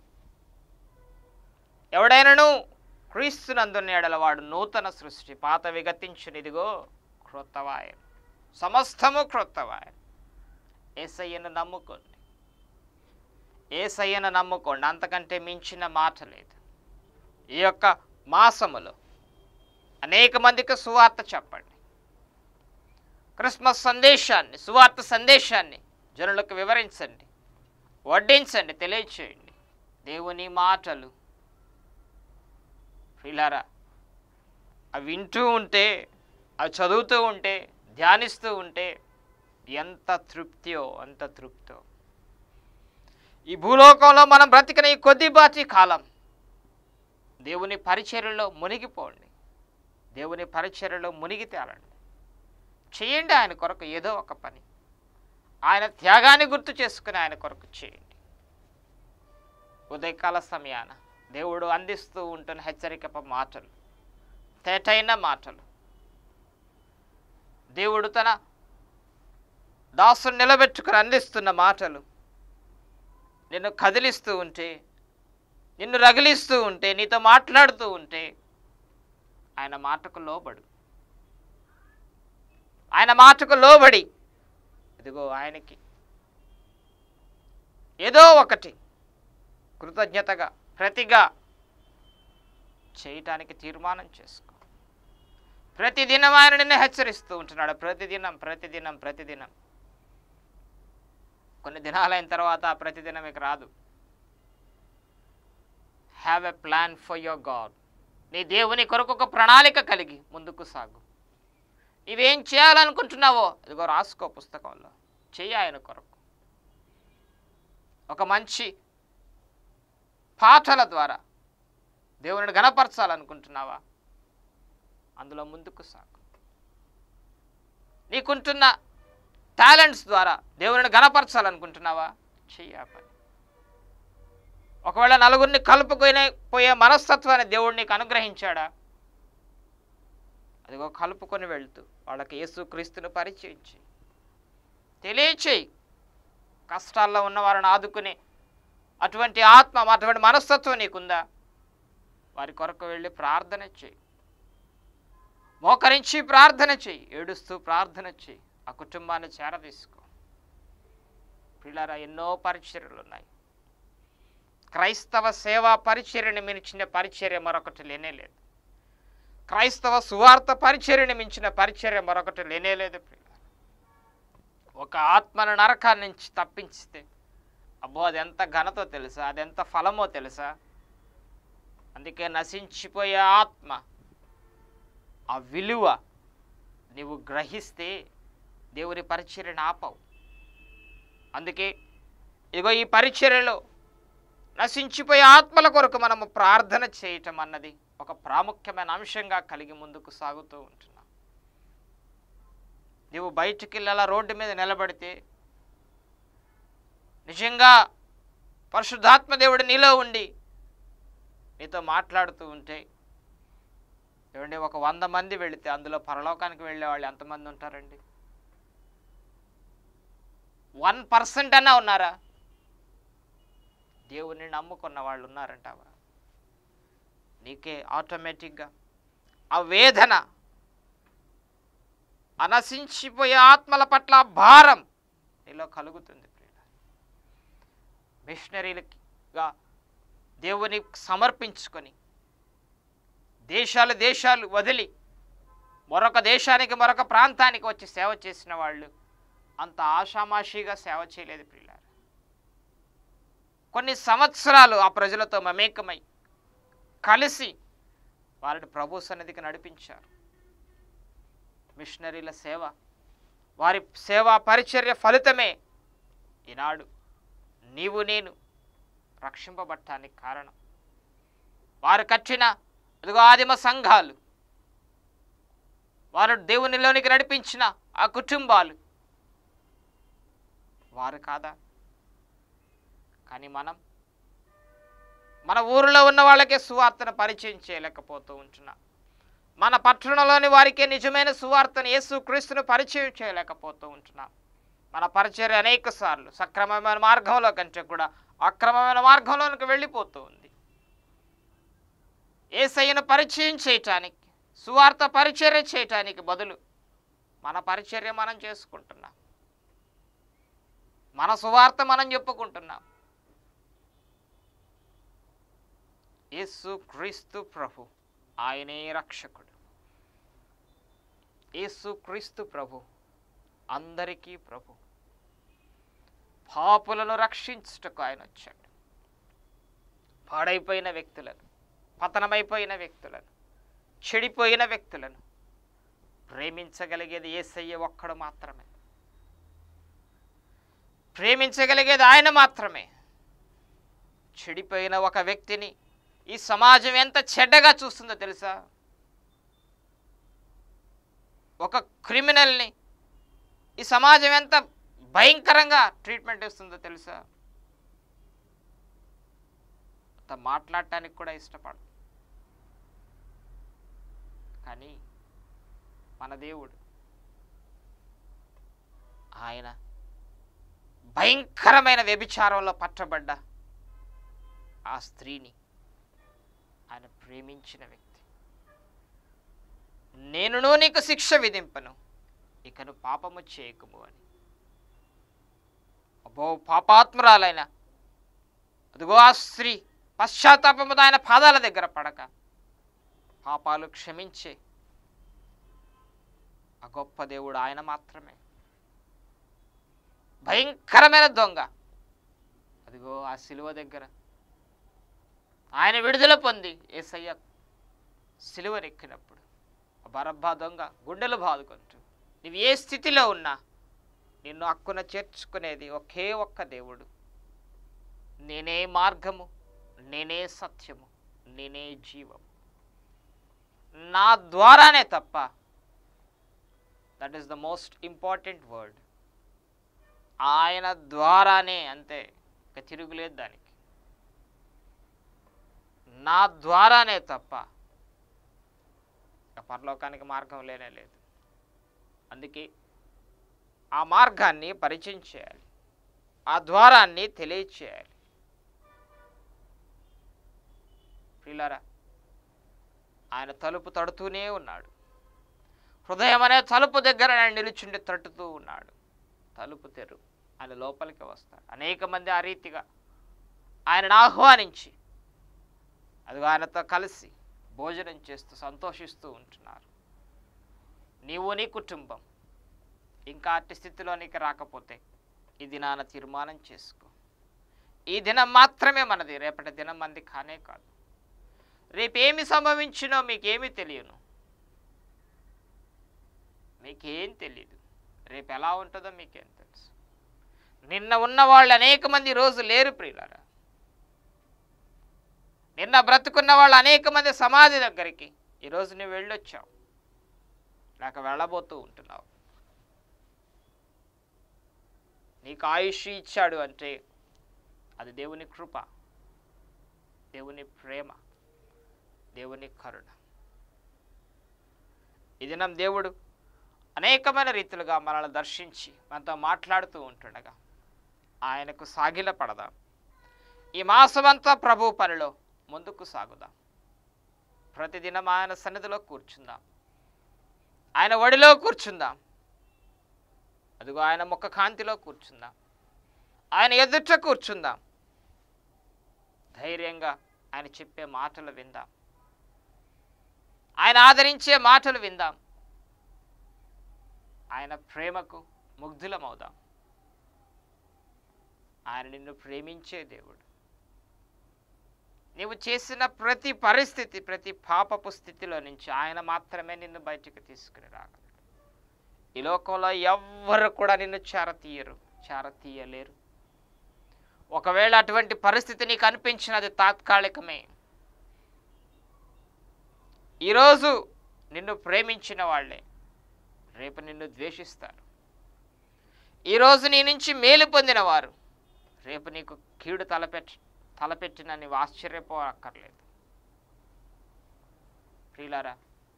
ఎవడైనను క్రీస్తునందున్న ఎడల వాడు నూతన సృష్టి పాత విగతించునిదిగో క్రొత్తవాయను సమస్తము క్రొత్తవాయను ఏసయ్యను నమ్ముకోండి ఏసయ్యను నమ్ముకోండి అంతకంటే మించిన మాట లేదు ఈ యొక్క మాసములో అనేక మందికి సువార్త చెప్పండి క్రిస్మస్ సందేశాన్ని సువార్త సందేశాన్ని జనులకు వివరించండి వడ్డించండి తెలియచేయండి దేవుని మాటలు ప్రియులారా అవి వింటూ ఉంటే అవి చదువుతూ ఉంటే ధ్యానిస్తూ ఉంటే ఎంత తృప్తియో అంత తృప్తో ఈ భూలోకంలో మనం బ్రతికిన ఈ కొద్దిపాటి కాలం దేవుని పరిచర్యలో మునిగిపోండి దేవుని పరిచర్యలో మునిగి తేలండి చేయండి ఆయన కొరకు ఏదో ఒక పని ఆయన త్యాగాన్ని గుర్తు చేసుకుని ఆయన కొరకు చేయండి ఉదయకాల సమయాన దేవుడు అందిస్తూ ఉంటున్న హెచ్చరిక మాటలు తేటైన మాటలు దేవుడు తన దాసుని నిలబెట్టుకుని అందిస్తున్న మాటలు నిన్ను కదిలిస్తూ ఉంటే నిన్ను రగిలిస్తూ ఉంటే నీతో మాట్లాడుతూ ఉంటే ఆయన మాటకు లోబడు ఆయన మాటకు లోబడి ఇదిగో ఆయనకి ఏదో ఒకటి కృతజ్ఞతగా ప్రతిగా చేయటానికి తీర్మానం చేసుకో ప్రతిదినం ఆయన నిన్ను హెచ్చరిస్తూ ఉంటున్నాడు ప్రతిదినం ప్రతిదినం ప్రతిదినం కొన్ని దినాలైన తర్వాత ఆ ప్రతిదినం ఇక రాదు have a plan for your God నీ దేవుని కొరకు ఒక ప్రణాళిక కలిగి ముందుకు సాగు ఇవేం చేయాలనుకుంటున్నావో ఇదిగో రాసుకో పుస్తకంలో చెయ్యి ఆయన కొరకు ఒక మంచి పాటల ద్వారా దేవుని గణపరచాలనుకుంటున్నావా అందులో ముందుకు సాగు నీకుంటున్న టాలెంట్స్ ద్వారా దేవుని గణపరచాలనుకుంటున్నావా చెయ్యి ఆ పని ఒకవేళ నలుగురిని కలుపుకొని పోయే మనస్తత్వాన్ని దేవుడు నీకు అనుగ్రహించాడా అదిగో కలుపుకొని వెళ్తూ వాళ్ళకి యేసుక్రీస్తును పరిచయం చేయి తెలియచేయి కష్టాల్లో ఉన్న వారిని ఆదుకునే అటువంటి ఆత్మ అటువంటి మనస్తత్వం నీకుందా వారి కొరకు వెళ్ళి ప్రార్థన చేయి మోకరించి ప్రార్థన చేయి ఏడుస్తూ ప్రార్థన చేయి ఆ కుటుంబాన్ని చేరదీసుకో పిల్లరా ఎన్నో పరిచర్యలు ఉన్నాయి క్రైస్తవ సేవా పరిచర్యని మించిన పరిచర్య మరొకటి లేనే లేదు క్రైస్తవ సువార్త పరిచర్యని మించిన పరిచర్య మరొకటి లేనే లేదు ప్రియులారా. ఒక ఆత్మను నరకాన్ని నుంచి తప్పించితే అబ్బో అది ఎంత ఘనతో తెలుసా అది ఎంత ఫలమో తెలుసా అందుకే నశించిపోయే ఆత్మ ఆ విలువ నీవు గ్రహిస్తే దేవుని పరిచర్యను ఆపవు అందుకే ఇదిగో ఈ పరిచర్యలో నశించిపోయే ఆత్మల కొరకు మనము ప్రార్థన చేయటం అన్నది ఒక ప్రాముఖ్యమైన అంశంగా కలిగి ముందుకు సాగుతూ ఉంటున్నాం నీవు బయటికి వెళ్ళాలా రోడ్డు మీద నిలబడితే నిజంగా పరిశుద్ధాత్మ దేవుడు నీలో ఉండి నీతో మాట్లాడుతూ ఉంటే ఏమండి ఒక వంద మంది వెళితే అందులో పరలోకానికి వెళ్ళే వాళ్ళు ఎంతమంది ఉంటారండి వన్ పర్సెంట్ అన్నా ఉన్నారా దేవుని నమ్ముకున్న వాళ్ళు ఉన్నారంటావా నీకే ఆటోమేటిక్గా ఆ వేదన అనసించిపోయే ఆత్మల పట్ల భారం నీలో కలుగుతుంది ప్రియుల మిషనరీలుగా దేవుని సమర్పించుకొని దేశాలు దేశాలు వదిలి మరొక దేశానికి మరొక ప్రాంతానికి వచ్చి సేవ చేసిన వాళ్ళు అంత ఆషామాషిగా సేవ చేయలేదు ప్రియులారా కొన్ని సంవత్సరాలు ఆ ప్రజలతో మమేకమై కలిసి వారిని ప్రభు సన్నిధికి నడిపించారు మిషనరీల సేవ వారి సేవా పరిచర్య ఫలితమే ఈనాడు నీవు నేను రక్షింపబట్టానికి కారణం వారు కట్టిన ఇదిగో ఆదిమ సంఘాలు వారు దేవునిలోనికి నడిపించిన ఆ కుటుంబాలు వారు కాదా కానీ మనం మన ఊరిలో ఉన్న వాళ్ళకే సువార్తను పరిచయం చేయలేకపోతూ ఉంటున్నాం మన పట్టణంలోని వారికే నిజమైన సువార్తను యేసు క్రీస్తును పరిచయం చేయలేకపోతూ ఉంటున్నాం మన పరిచర్య అనేక సార్లు సక్రమమైన మార్గంలో కంటే కూడా అక్రమమైన మార్గంలోనికి వెళ్ళిపోతూ ఉంది ఏసయ్యను పరిచయం చేయటానికి సువార్త పరిచర్య చేయటానికి బదులు మన పరిచర్య మనం చేసుకుంటున్నాం మన సువార్త మనం చెప్పుకుంటున్నాం యేసు క్రీస్తు ప్రభు ఆయనే రక్షకుడు యేసు క్రీస్తు ప్రభు అందరికీ ప్రభు పాపులను రక్షించుటకు ఆయన వచ్చాడు పాడైపోయిన వ్యక్తులను పతనమైపోయిన వ్యక్తులను చెడిపోయిన వ్యక్తులను ప్రేమించగలిగేది ఏసయ్య ఒక్కడు మాత్రమే ప్రేమించగలిగేది ఆయన మాత్రమే చెడిపోయిన ఒక వ్యక్తిని ఈ సమాజం ఎంత చెడ్డగా చూస్తుందో తెలుసా ఒక క్రిమినల్ని ఈ సమాజం ఎంత భయంకరంగా ట్రీట్మెంట్ ఇస్తుందో తెలుసా అంత మాట్లాడటానికి కూడా ఇష్టపడదు కానీ మన దేవుడు ఆయన భయంకరమైన వ్యభిచారంలో పట్టబడ్డ ఆ స్త్రీని ఆయన ప్రేమించిన వ్యక్తి నేనును నీకు శిక్ష విధింపను ఇకను పాపము చేయకుము అని అబ్బో పాపాత్మురాలైన అదిగో ఆ స్త్రీ పశ్చాత్తాపముతో ఆయన పాదాల దగ్గర పడక పాపాలు క్షమించే ఆ గొప్ప దేవుడు ఆయన మాత్రమే భయంకరమైన దొంగ అదిగో ఆ సిలువ దగ్గర ఆయన విడుదల పొంది ఏసయ్య సిలువనెక్కినప్పుడు ఆ బరబ్బా దొంగ గుండెలు బాదుకుంటూ నువ్వు ఏ స్థితిలో ఉన్నా నిన్ను హక్కున చేర్చుకునేది ఒకే ఒక్క దేవుడు నేనే మార్గము నేనే సత్యము నేనే జీవము నా ద్వారానే తప్ప that is the most important word ఆయన ద్వారానే అంతే ఇక తిరుగులేదు దానికి నా ద్వారానే తప్ప ఇక పరలోకానికి మార్గం లేనే లేదు అందుకే ఆ మార్గాన్ని పరిచయం చేయాలి ఆ ద్వారాన్ని తెలియచేయాలి ప్రియులారా ఆయన తలుపు తడుతూనే ఉన్నాడు హృదయం అనే తలుపు దగ్గర ఆయన నిలుచుండి తట్టుతూ ఉన్నాడు తలుపు తెరు ఆయన లోపలికి వస్తాడు అనేక మంది ఆ రీతిగా ఆయనను ఆహ్వానించి అదిగో ఆయనతో కలిసి భోజనం చేస్తూ సంతోషిస్తూ ఉంటున్నారు నీవు నీ కుటుంబం ఇంకా అట్టి స్థితిలోనికి రాకపోతే ఈ దినాన తీర్మానం చేసుకో ఈ దినం మాత్రమే మనది రేపటి దినం మంది కానే కాదు రేపేమి సంభవించినో మీకేమీ తెలియను మీకేం తెలియదు రేపు ఎలా ఉంటుందో మీకేం తెలుసు నిన్న ఉన్న వాళ్ళు అనేక మంది ఈ రోజు లేరు ప్రియులారా నిన్న బ్రతుకున్న వాళ్ళు అనేక మంది సమాధి దగ్గరికి ఈరోజు నువ్వు వెళ్ళొచ్చావు లేక వెళ్ళబోతూ ఉంటున్నావు నీకు ఆయుష్ ఇచ్చాడు అంటే అది దేవుని కృప దేవుని ప్రేమ దేవుని కరుణ ఈ దినం దేవుడు అనేకమైన రీతులుగా మనల్ని దర్శించి మనతో మాట్లాడుతూ ఉంటుండగా ఆయనకు సాగిల పడదాం ఈ మాసమంతా ప్రభు పనిలో ముందుకు సాగుదాం ప్రతిదినం ఆయన సన్నిధిలో కూర్చుందాం ఆయన ఒడిలో కూర్చుందాం అదిగో ఆయన ముఖ కాంతిలో కూర్చుందాం ఆయన ఎదుట కూర్చుందాం ధైర్యంగా ఆయన చెప్పే మాటలు విందాం ఆయన ఆదరించే మాటలు విందాం ఆయన ప్రేమకు ముగ్ధులమవుదాం ఆయన నిన్ను ప్రేమించే దేవుడు నీవు చేసిన ప్రతి పరిస్థితి ప్రతి పాపపు స్థితిలో నుంచి ఆయన మాత్రమే నిన్ను బయటికి తీసుకుని రాగలడు ఈ లోకంలో ఎవ్వరు కూడా నిన్ను చేరతీయరు చేరతీయలేరు ఒకవేళ అటువంటి పరిస్థితి నీకు అనిపించినది తాత్కాలికమే ఈరోజు నిన్ను ప్రేమించిన వాళ్ళే రేపు నిన్ను ద్వేషిస్తారు ఈరోజు నీ నుంచి మేలు పొందిన వారు రేపు నీకు కీడు తలపెట్టి తలపెట్టిన నీవు ఆశ్చర్యపోక్కర్లేదు ప్రియులారా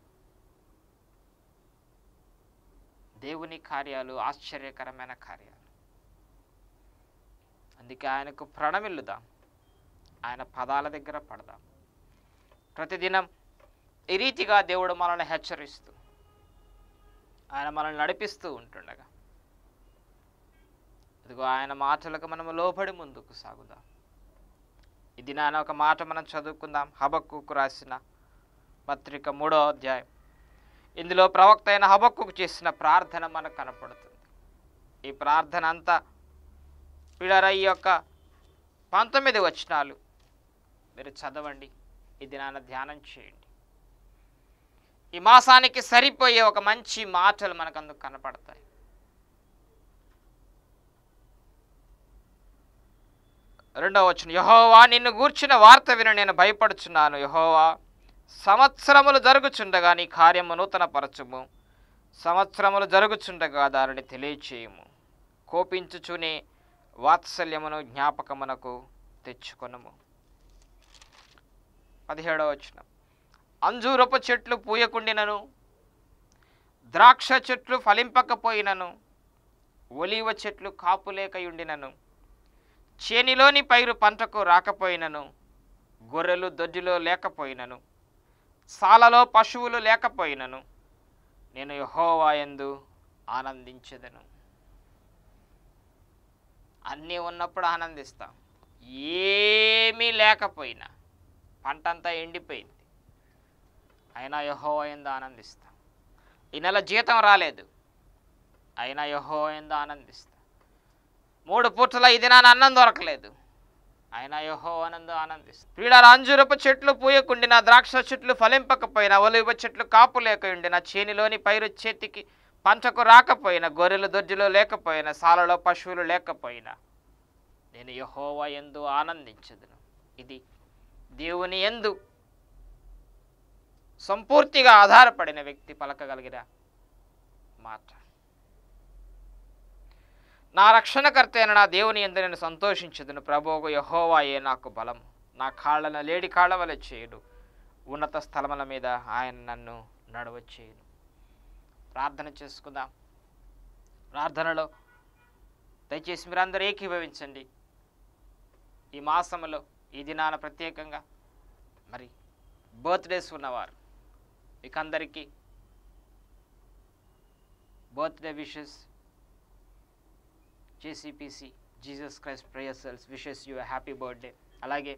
దేవుని కార్యాలు ఆశ్చర్యకరమైన కార్యాలు అందుకే ఆయనకు ప్రణమిల్లుదాం ఆయన పదాల దగ్గర పడదాం ప్రతిదినం ఈ రీతిగా దేవుడు మనల్ని హెచ్చరిస్తూ ఆయన మనల్ని నడిపిస్తూ ఉంటుండగా ఇదిగో ఆయన మాటలకు మనము లోబడి ముందుకు సాగుదాం ఇది నాన్న ఒక మాట మనం చదువుకుందాం హబక్కుకు రాసిన పత్రిక మూడో అధ్యాయం ఇందులో ప్రవక్త అయిన హబక్కుకు చేసిన ప్రార్థన మనకు కనపడుతుంది ఈ ప్రార్థన అంతా పిల్లర ఈ యొక్క పంతొమ్మిది వచనాలు మీరు చదవండి ఇది నాన్న ధ్యానం చేయండి ఈ మాసానికి సరిపోయే ఒక మంచి మాటలు మనకు అందుకు కనపడతాయి రెండవ వచ్చిన యహోవా నిన్ను గూర్చిన వార్త విని నేను భయపడుచున్నాను యహోవా సంవత్సరములు జరుగుచుండగా నీ కార్యము నూతన పరచుము సంవత్సరములు జరుగుచుండగా దానిని తెలియచేయము కోపించుచునే వాత్సల్యమును జ్ఞాపకమునకు తెచ్చుకొనుము పదిహేడవ వచ్చిన అంజూరపు చెట్లు పూయకుండినను ద్రాక్ష చెట్లు ఫలింపకపోయినను ఒలీవ చెట్లు కాపులేకయుండినను చేనిలోని పైరు పంటకు రాకపోయినను గొర్రెలు దొడ్డిలో లేకపోయినను సాలలో పశువులు లేకపోయినను నేను యహోవాయందు ఆనందించెదను అన్నీ ఉన్నప్పుడు ఆనందిస్తాం ఏమీ లేకపోయినా పంటంతా ఎండిపోయింది అయినా యహోవాయందు ఆనందిస్తాం ఈ నెల జీతం రాలేదు అయినా యహోవాయందు ఆనందిస్తాం మూడు పూటల ఈ దినాన అన్నం దొరకలేదు అయినా యహో ఆనంద ఆనందిస్తుంది ప్రియుల అంజురపు చెట్లు పూయకుండిన ద్రాక్ష చెట్లు ఫలింపకపోయినా ఒలివ చెట్లు కాపు లేకుండిన చేనిలోని పైరు చేతికి పంటకు రాకపోయినా గొర్రెలు దొడ్డిలో లేకపోయినా సాలలో పశువులు లేకపోయినా నేను యహోవా ఎందు ఆనందించదును ఇది దేవుని ఎందు సంపూర్తిగా ఆధారపడిన వ్యక్తి పలకగలిగిన మాట నా రక్షణకర్త అయిన నా దేవుని ఎందు నేను సంతోషించదును ప్రభువు యహోవాయే నాకు బలం నా కాళ్ళన లేడి కాళ్ళ వలె చేయుడు ఉన్నత స్థలముల మీద ఆయన నన్ను నడవచ్చేయును ప్రార్థన చేసుకుందాం ప్రార్థనలో దయచేసి మీరందరూ ఏకీభవించండి ఈ మాసములో ఈ దినాన ప్రత్యేకంగా మరి బర్త్డేస్ ఉన్నవారు మీకందరికీ birthday wishes JCPC Jesus Christ prayer cells wishes you happy birthday అలాగే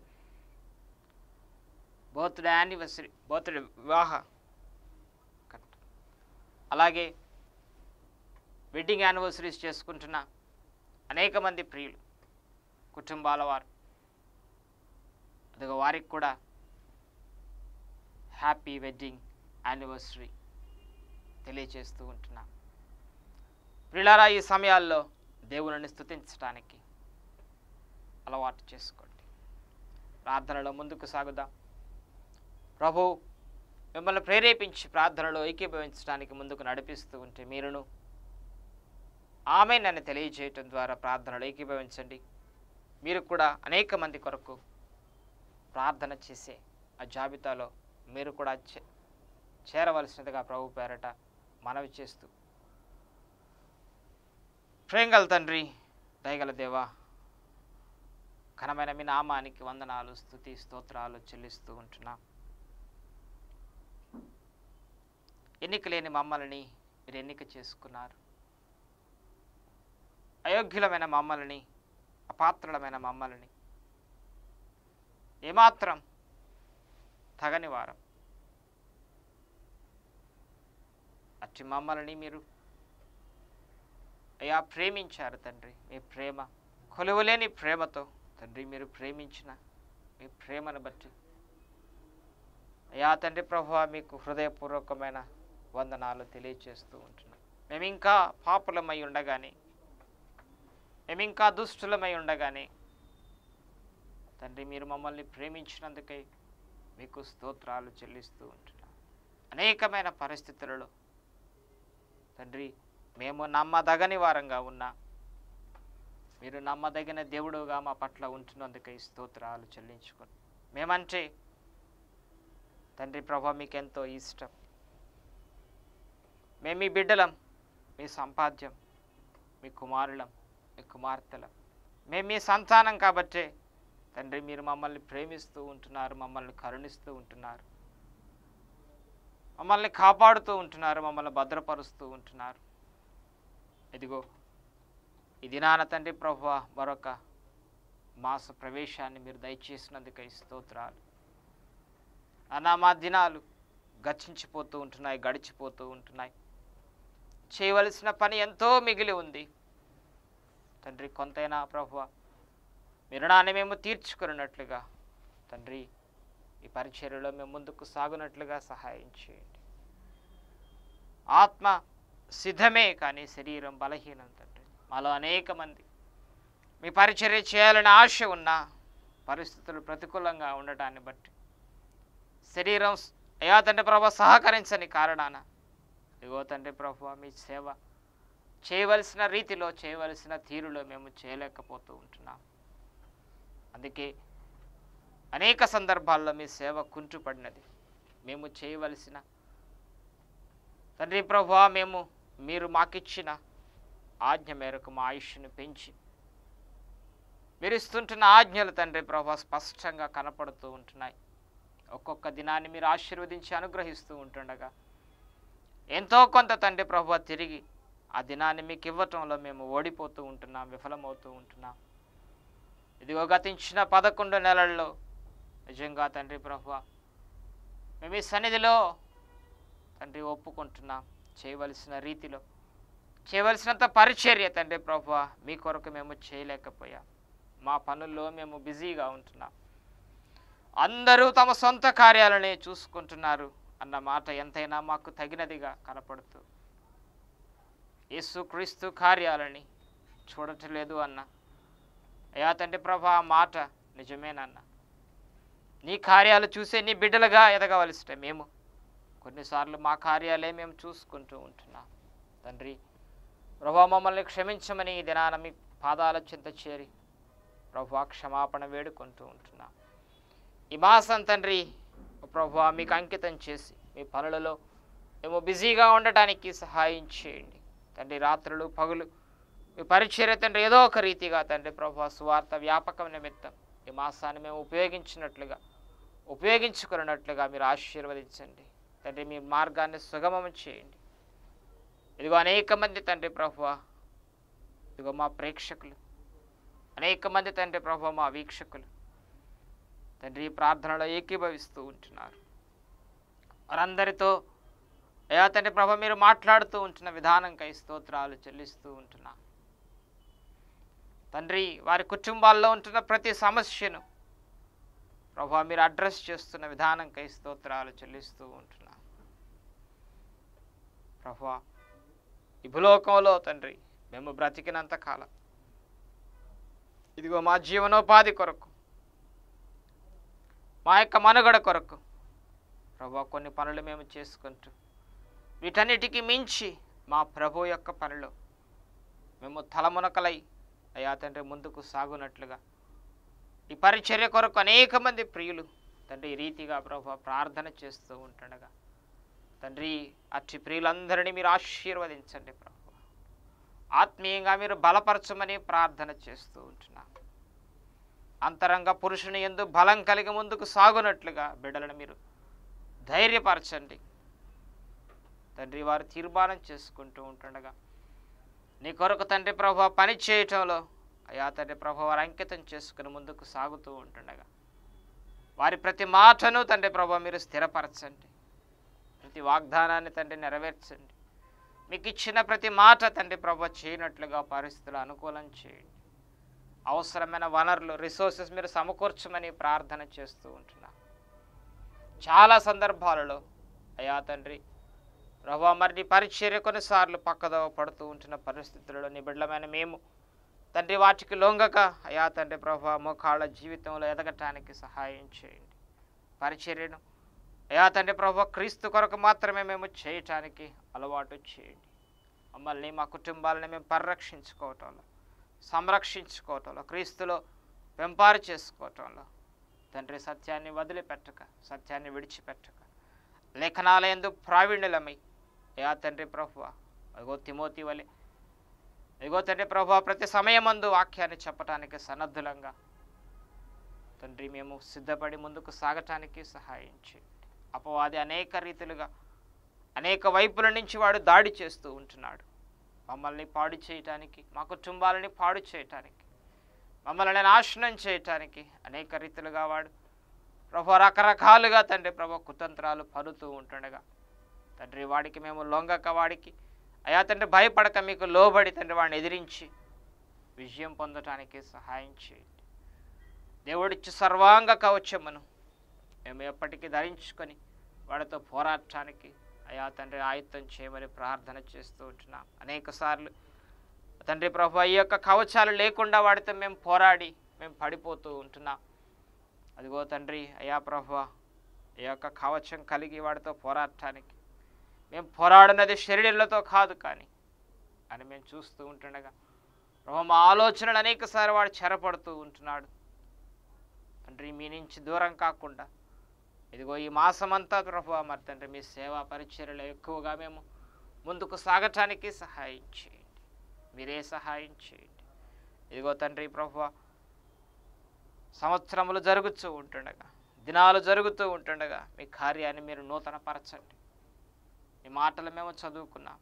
బర్త్డే యానివర్సరీ బర్త్డే వివాహ కరెక్ట్. అలాగే వెడ్డింగ్ యానివర్సరీస్ చేసుకుంటున్న అనేక మంది ప్రియులు కుటుంబాల వారు అదిగో వారికి కూడా హ్యాపీ వెడ్డింగ్ యానివర్సరీ తెలియచేస్తూ ఉంటున్నాం ప్రియులారా ఈ సమయాల్లో దేవుని స్తుతించడానికి అలవాటు చేసుకోండి ప్రార్థనలో ముందుకు సాగుదాం ప్రభు మిమ్మల్ని ప్రేరేపించి ప్రార్థనలో ఏకీభవించడానికి ముందుకు నడిపిస్తూ ఉంటే మీరును ఆమె నన్ను తెలియజేయటం ద్వారా ప్రార్థనలో ఏకీభవించండి మీరు కూడా అనేక మంది కొరకు ప్రార్థన చేసే ఆ జాబితాలో మీరు కూడా చే చేరవలసినదిగా ప్రభు పేరట మనవి చేస్తూ ప్రేంగల తండ్రి దయగల దేవా ఘనమైన మీ నామానికి వందనాలు స్థుతి స్తోత్రాలు చెల్లిస్తూ ఉంటున్నాం ఎన్నిక లేని మమ్మల్ని మీరు ఎన్నిక చేసుకున్నారు అయోగ్యులమైన మమ్మల్ని అపాత్రులమైన మమ్మల్ని ఏమాత్రం తగని వారం అట్టి మమ్మల్ని మీరు అయ్యా ప్రేమించారు తండ్రి మీ ప్రేమ కొలువలేని ప్రేమతో తండ్రి మీరు ప్రేమించిన మీ ప్రేమను బట్టి అయ్యా తండ్రి ప్రభు మీకు హృదయపూర్వకమైన వందనాలు తెలియచేస్తూ ఉంటున్నాం మేము ఇంకా పాపులమై ఉండగానే మేము ఇంకా దుష్టులమై ఉండగానే తండ్రి మీరు మమ్మల్ని ప్రేమించినందుకై మీకు స్తోత్రాలు చెల్లిస్తూ ఉంటున్నాం అనేకమైన పరిస్థితులలో తండ్రి మేము నమ్మదగని వారంగా ఉన్నా మీరు నమ్మదగిన దేవుడుగా మా పట్ల ఉంటున్నందుకై స్తోత్రాలు చెల్లించుకొని మేమంటే తండ్రి ప్రభా మీకెంతో ఇష్టం మేము మీ బిడ్డలం మీ సంపాద్యం మీ కుమారులం మీ కుమార్తెలం మేము మీ సంతానం కాబట్టే తండ్రి మీరు మమ్మల్ని ప్రేమిస్తూ ఉంటున్నారు మమ్మల్ని కరుణిస్తూ ఉంటున్నారు మమ్మల్ని కాపాడుతూ ఉంటున్నారు మమ్మల్ని భద్రపరుస్తూ ఉంటున్నారు ఇదిగో ఈ దినాన తండ్రి ప్రభు మరొక మాస ప్రవేశాన్ని మీరు దయచేసినందుకై స్తోత్రాలు అన్న మా దినాలు గతించిపోతూ ఉంటున్నాయి గడిచిపోతూ ఉంటున్నాయి చేయవలసిన పని ఎంతో మిగిలి ఉంది తండ్రి కొంతైనా ప్రభు మీ రుణాన్ని మేము తీర్చుకున్నట్లుగా తండ్రి ఈ పరిచర్యలో మేము ముందుకు సాగునట్లుగా సహాయం చేయండి ఆత్మ సిద్ధమే కానీ శరీరం బలహీనం తండ్రి మాలో అనేక మంది మీ పరిచర్య చేయాలని ఆశ ఉన్న పరిస్థితులు ప్రతికూలంగా ఉండటాన్ని బట్టి శరీరం స్- అయ్యా తండ్రి ప్రభా సహకరించని కారణాన ఇగో తండ్రి ప్రభు మీ సేవ చేయవలసిన రీతిలో చేయవలసిన తీరులో మేము చేయలేకపోతూ ఉంటున్నాం అందుకే అనేక సందర్భాల్లో మీ సేవ కుంటుపడినది మేము చేయవలసిన తండ్రి ప్రభు మేము మీరు మాకిచ్చిన ఆజ్ఞ మేరకు మా ఆయుష్ను పెంచి మీరు ఇస్తుంటున్న ఆజ్ఞలు తండ్రి ప్రభు స్పష్టంగా కనపడుతూ ఉంటున్నాయి ఒక్కొక్క దినాన్ని మీరు ఆశీర్వదించి అనుగ్రహిస్తూ ఉంటుండగా ఎంతో కొంత తండ్రి ప్రభు తిరిగి ఆ దినాన్ని మీకు ఇవ్వటంలో మేము ఓడిపోతూ ఉంటున్నాం విఫలమవుతూ ఉంటున్నాం ఇదిగో గతించిన పదకొండు నెలల్లో నిజంగా తండ్రి ప్రభు మేము ఈ సన్నిధిలో తండ్రి ఒప్పుకుంటున్నాం చేయవలసిన రీతిలో చేయవలసినంత పరిచర్య తండ్రి ప్రభు మీ కొరకు మేము చేయలేకపోయాం మా పనుల్లో మేము బిజీగా ఉంటున్నాం అందరూ తమ సొంత కార్యాలనే చూసుకుంటున్నారు అన్న మాట ఎంతైనా మాకు తగినదిగా కనపడుతూ యేసుక్రీస్తు కార్యాలని చూడట్లేదు అన్న అయ్యా తండ్రి ప్రభా ఆ మాట నిజమేనన్న నీ కార్యాలు చూసే నీ బిడ్డలుగా ఎదగవలసిన మేము కొన్నిసార్లు మా కార్యాలే మేము చూసుకుంటూ ఉంటున్నాం తండ్రి ప్రభా మమ్మల్ని క్షమించమని ఈ దినాన మీ పాదాల చింత చేరి ప్రభా క్షమాపణ వేడుకుంటూ ఉంటున్నాం ఈ మాసం తండ్రి ప్రభు మీకు అంకితం చేసి మీ పనులలో మేము బిజీగా ఉండటానికి సహాయం చేయండి తండ్రి రాత్రులు పగులు మీ పరిచర్య తండ్రి ఏదో ఒక రీతిగా తండ్రి ప్రభు సువార్త వ్యాపకం నిమిత్తం ఈ మాసాన్ని మేము ఉపయోగించినట్లుగా ఉపయోగించుకున్నట్లుగా మీరు ఆశీర్వదించండి తండ్రి మీ మార్గాన్ని సుగమం చేయండి ఇదిగో అనేక మంది తండ్రి ప్రభు ఇదిగో మా ప్రేక్షకులు అనేక మంది తండ్రి ప్రభు మా వీక్షకులు తండ్రి ఈ ప్రార్థనలో ఏకీభవిస్తూ ఉంటున్నారు వారందరితో అయా తండ్రి ప్రభ మీరు మాట్లాడుతూ ఉంటున్న విధానంకై స్తోత్రాలు చెల్లిస్తూ ఉంటున్నా తండ్రి వారి కుటుంబాల్లో ఉంటున్న ప్రతి సమస్యను ప్రభా మీరు అడ్రస్ చేస్తున్న విధానంకై స్తోత్రాలు చెల్లిస్తూ ఉంటున్నా ప్రభా ఈ భూలోకంలో తండ్రి మేము బ్రతికినంత కాలం ఇదిగో మా జీవనోపాధి కొరకు మా యొక్క మనుగడ కొరకు ప్రభా కొన్ని పనులు మేము చేసుకుంటూ వీటన్నిటికీ మించి మా ప్రభు యొక్క పనిలో మేము తలమునకలై అయా తండ్రి ముందుకు సాగునట్లుగా ఈ పరిచర్య కొరకు అనేక మంది ప్రియులు తండ్రి ఈ రీతిగా ప్రభు ప్రార్థన చేస్తూ ఉంటుండగా తండ్రి అట్టి ప్రియులందరినీ మీరు ఆశీర్వదించండి ప్రభు ఆత్మీయంగా మీరు బలపరచమని ప్రార్థన చేస్తూ ఉంటున్నాం అంతరంగ పురుషుని ఎందు బలం కలిగి ముందుకు సాగునట్లుగా బిడ్డలను మీరు ధైర్యపరచండి తండ్రి వారు తీర్మానం చేసుకుంటూ ఉంటుండగా నీ కొరకు తండ్రి ప్రభు పని చేయటంలో అయా తండ్రి ప్రభు వారు అంకితం చేసుకుని ముందుకు సాగుతూ ఉంటుండగా వారి ప్రతి మాటను తండ్రి ప్రభు మీరు స్థిరపరచండి ప్రతి వాగ్దానాన్ని తండ్రి నెరవేర్చండి మీకు ఇచ్చిన ప్రతి మాట తండ్రి ప్రభు చేయనట్లుగా పరిస్థితులు అనుకూలం చేయండి అవసరమైన వనరులు రిసోర్సెస్ మీరు సమకూర్చమని ప్రార్థన చేస్తూ ఉంటున్నా చాలా సందర్భాలలో అయా తండ్రి ప్రభా మరి నీ పరిచర్య కొన్నిసార్లు పక్కదో పడుతూ ఉంటున్న పరిస్థితులలో నీ బిడ్డలమైన మేము తండ్రి వాటికి లొంగక అయా తండ్రి ప్రభా మోకాళ్ళ జీవితంలో ఎదగటానికి సహాయం చేయండి పరిచర్యను అయా తండ్రి ప్రభా క్రీస్తు కొరకు మాత్రమే మేము చేయటానికి అలవాటు చేయండి మమ్మల్ని మా కుటుంబాలని మేము పరిరక్షించుకోవటంలో సంరక్షించుకోవటంలో క్రీస్తులో వెంపారు చేసుకోవటంలో తండ్రి సత్యాన్ని వదిలిపెట్టక సత్యాన్ని విడిచిపెట్టక లేఖనాల ఎందు ప్రావీణ్యులమై అయా తండ్రి ప్రభు అదిగో తిమోతి వలె ఇగో తండ్రి ప్రభు ప్రతి సమయమందు వాక్యాన్ని చెప్పటానికి సన్నద్ధులంగా తండ్రి మేము సిద్ధపడి ముందుకు సాగటానికి సహాయం చేయండి అపవాది అనేక రీతిలుగా అనేక వైపుల నుంచి వాడు దాడి చేస్తూ ఉంటున్నాడు మమ్మల్ని పాడు చేయటానికి మా కుటుంబాలని పాడు చేయటానికి మమ్మల్ని నాశనం చేయటానికి అనేక రీతిలుగా వాడు ప్రభు రకరకాలుగా తండ్రి ప్రభు కుతంత్రాలు పరుతూ ఉంటుండగా తండ్రి వాడికి మేము లొంగక వాడికి అయా తండ్రి భయపడక మీకు లోబడి తండ్రి వాడిని ఎదిరించి విజయం పొందటానికి సహాయం చేయండి దేవుడిచ్చి సర్వాంగ కవచమును మేము ఎప్పటికీ ధరించుకొని వాడితో పోరాటానికి అయా తండ్రి ఆయుత్తం చేయమని ప్రార్థన చేస్తూ ఉంటున్నాం అనేక సార్లు తండ్రి ప్రభు ఈ యొక్క కవచాలు లేకుండా వాడితో మేము పోరాడి మేము పడిపోతూ ఉంటున్నాం అదిగో తండ్రి అయా ప్రభు ఈ యొక్క కవచం కలిగి వాడితో పోరాడటానికి మేము పోరాడినది శరీరాలతో కాదు కానీ అని మేము చూస్తూ ఉంటుండగా ప్రభు మా ఆలోచనలు అనేకసారి వాడు చెరపడుతూ ఉంటున్నాడు తండ్రి మీ నుంచి దూరం కాకుండా ఇదిగో ఈ మాసమంతా ప్రభు మరి తండ్రి మీ సేవా పరిచర్యలు ఎక్కువగా మేము ముందుకు సాగటానికి సహాయం చేయండి మీరే సహాయం చేయండి ఇదిగో తండ్రి ప్రభు సంవత్సరములు జరుగుతూ ఉంటుండగా దినాలు జరుగుతూ ఉంటుండగా మీ కార్యాన్ని మీరు నూతనపరచండి మీ మాటలు మేము చదువుకున్నాం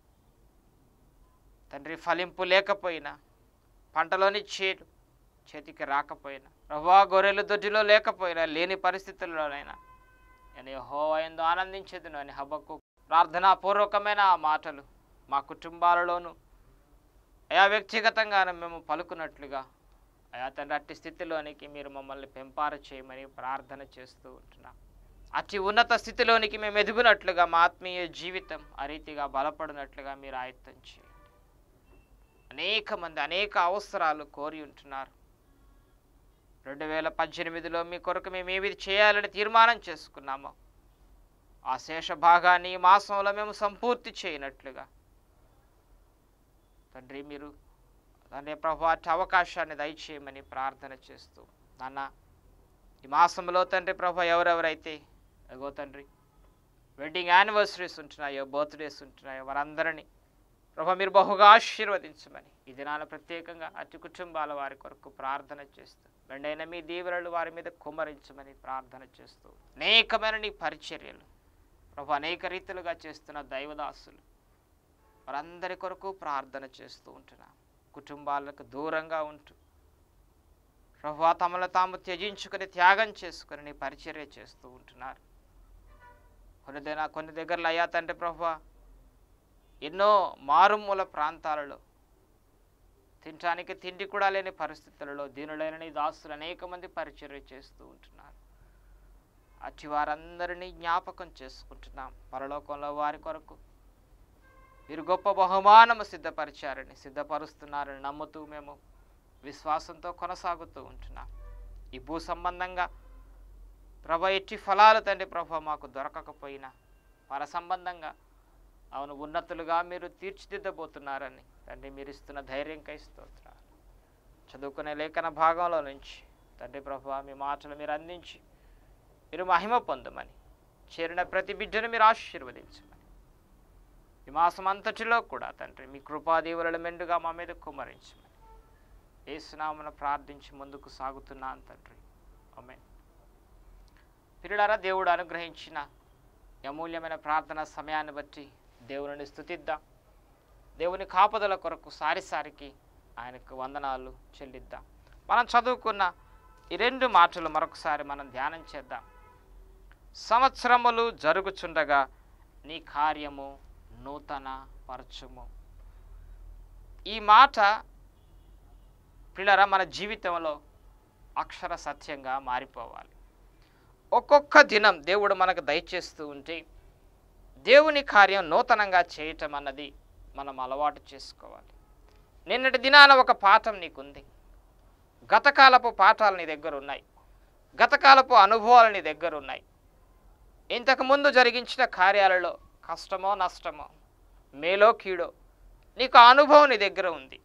తండ్రి ఫలింపు లేకపోయినా పంటలోని చేటు చేతికి రాకపోయినా ప్రభా గొర్రెలు దొడ్డిలో లేకపోయినా లేని పరిస్థితుల్లోనైనా నేను హోవయందు ఆనందించేదును అని హబ్బకు ప్రార్థనాపూర్వకమైన ఆ మాటలు మా కుటుంబాలలోనూ అయా వ్యక్తిగతంగాను మేము పలుకున్నట్లుగా అయా తండ్రి అట్టి స్థితిలోనికి మీరు మమ్మల్ని పెంపారు చేయమని ప్రార్థన చేస్తూ ఉంటున్నాం అతి ఉన్నత స్థితిలోనికి మేము ఎదుగునట్లుగా మా ఆత్మీయ జీవితం ఆ రీతిగా బలపడినట్లుగా మీరు ఆయత్తం చేయండి అనేక మంది అనేక అవసరాలు కోరి ఉంటున్నారు రెండు వేల పద్దెనిమిదిలో మీ కొరకు మేము ఏవి చేయాలని తీర్మానం చేసుకున్నామో ఆ శేష భాగాన్ని ఈ మాసంలో మేము సంపూర్తి చేయనట్లుగా తండ్రి మీరు తండ్రి ప్రభు అట్టి అవకాశాన్ని దయచేయమని ప్రార్థన చేస్తూ నాన్న ఈ మాసంలో తండ్రి ప్రభు ఎవరెవరైతే అగో తండ్రి వెడ్డింగ్ యానివర్సరీస్ ఉంటున్నాయో బర్త్డేస్ ఉంటున్నాయో వారందరినీ ప్రభు మీరు బహుగా ఆశీర్వదించమని ఈ దినాన ప్రత్యేకంగా అతి కుటుంబాల వారి కొరకు ప్రార్థన చేస్తూ మెండైన మీ దీవెనలు వారి మీద కుమ్మరించమని ప్రార్థన చేస్తూ అనేకమైన నీ పరిచర్యలు ప్రభు అనేక రీతిలుగా చేస్తున్న దైవదాసులు వారందరి కొరకు ప్రార్థన చేస్తూ ఉంటున్నాం కుటుంబాలకు దూరంగా ఉంటూ ప్రభా తమను తాము త్యజించుకొని త్యాగం చేసుకొని నీ పరిచర్య చేస్తూ ఉంటున్నారు కొన్ని దిన కొన్ని దగ్గరలో అయ్యా తండ్రి ప్రభా ఎన్నో మారుమూల ప్రాంతాలలో తినటానికి తిండి కూడా లేని పరిస్థితులలో దీనులైన నీ దాసులు అనేక మంది పరిచర్య చేస్తూ ఉంటున్నారు అట్టి వారందరినీ జ్ఞాపకం చేసుకుంటున్నాం పరలోకంలో వారి కొరకు మీరు గొప్ప బహుమానము సిద్ధపరిచారని సిద్ధపరుస్తున్నారని నమ్ముతూ మేము విశ్వాసంతో కొనసాగుతూ ఉంటున్నాం ఈ భూ సంబంధంగా ప్రభ ఎట్టి ఫలాలు తండ్రి ప్రభ మాకు దొరకకపోయినా పర సంబంధంగా అవును ఉన్నతులుగా మీరు తీర్చిదిద్దబోతున్నారని తండ్రి మీరు ఇస్తున్న ధైర్యంకై స్తోత్రాలు చదువుకునే లేఖన భాగంలో నుంచి తండ్రి ప్రభు మీ మాటలు మీరు అందించి మీరు మహిమ పొందమని చేరిన ప్రతి బిడ్డను మీరు ఆశీర్వదించమని ఈ మాసం అంతటిలో కూడా తండ్రి మీ కృపాదీవుల మెండుగా మా మీద కుమ్మరించమని ఏసునామను ప్రార్థించి ముందుకు సాగుతున్నాను తండ్రి ఆమె పిల్లడారా దేవుడు అనుగ్రహించిన ఈ అమూల్యమైన ప్రార్థన సమయాన్ని బట్టి దేవుని స్తుతిద్దాం దేవుని కాపుదల కొరకు సారిసారికి ఆయనకు వందనాలు చెల్లిద్దాం మనం చదువుకున్న ఈ రెండు మాటలు మరొకసారి మనం ధ్యానం చేద్దాం సంవత్సరములు జరుగుచుండగా నీ కార్యము నూతన పరచుము ఈ మాట పిల్లర మన జీవితంలో అక్షర సత్యంగా మారిపోవాలి ఒక్కొక్క దినం దేవుడు మనకు దయచేస్తూ ఉంటే దేవుని కార్యం నూతనంగా చేయటం అన్నది మనం అలవాటు చేసుకోవాలి నిన్నటి దినాన ఒక పాఠం నీకుంది గతకాలపు పాఠాలు నీ దగ్గర ఉన్నాయి గతకాలపు అనుభవాలు నీ దగ్గర ఉన్నాయి ఇంతకుముందు జరిగించిన కార్యాలలో కష్టమో నష్టమో మేలో కీడో నీకు ఆ అనుభవం నీ దగ్గర ఉంది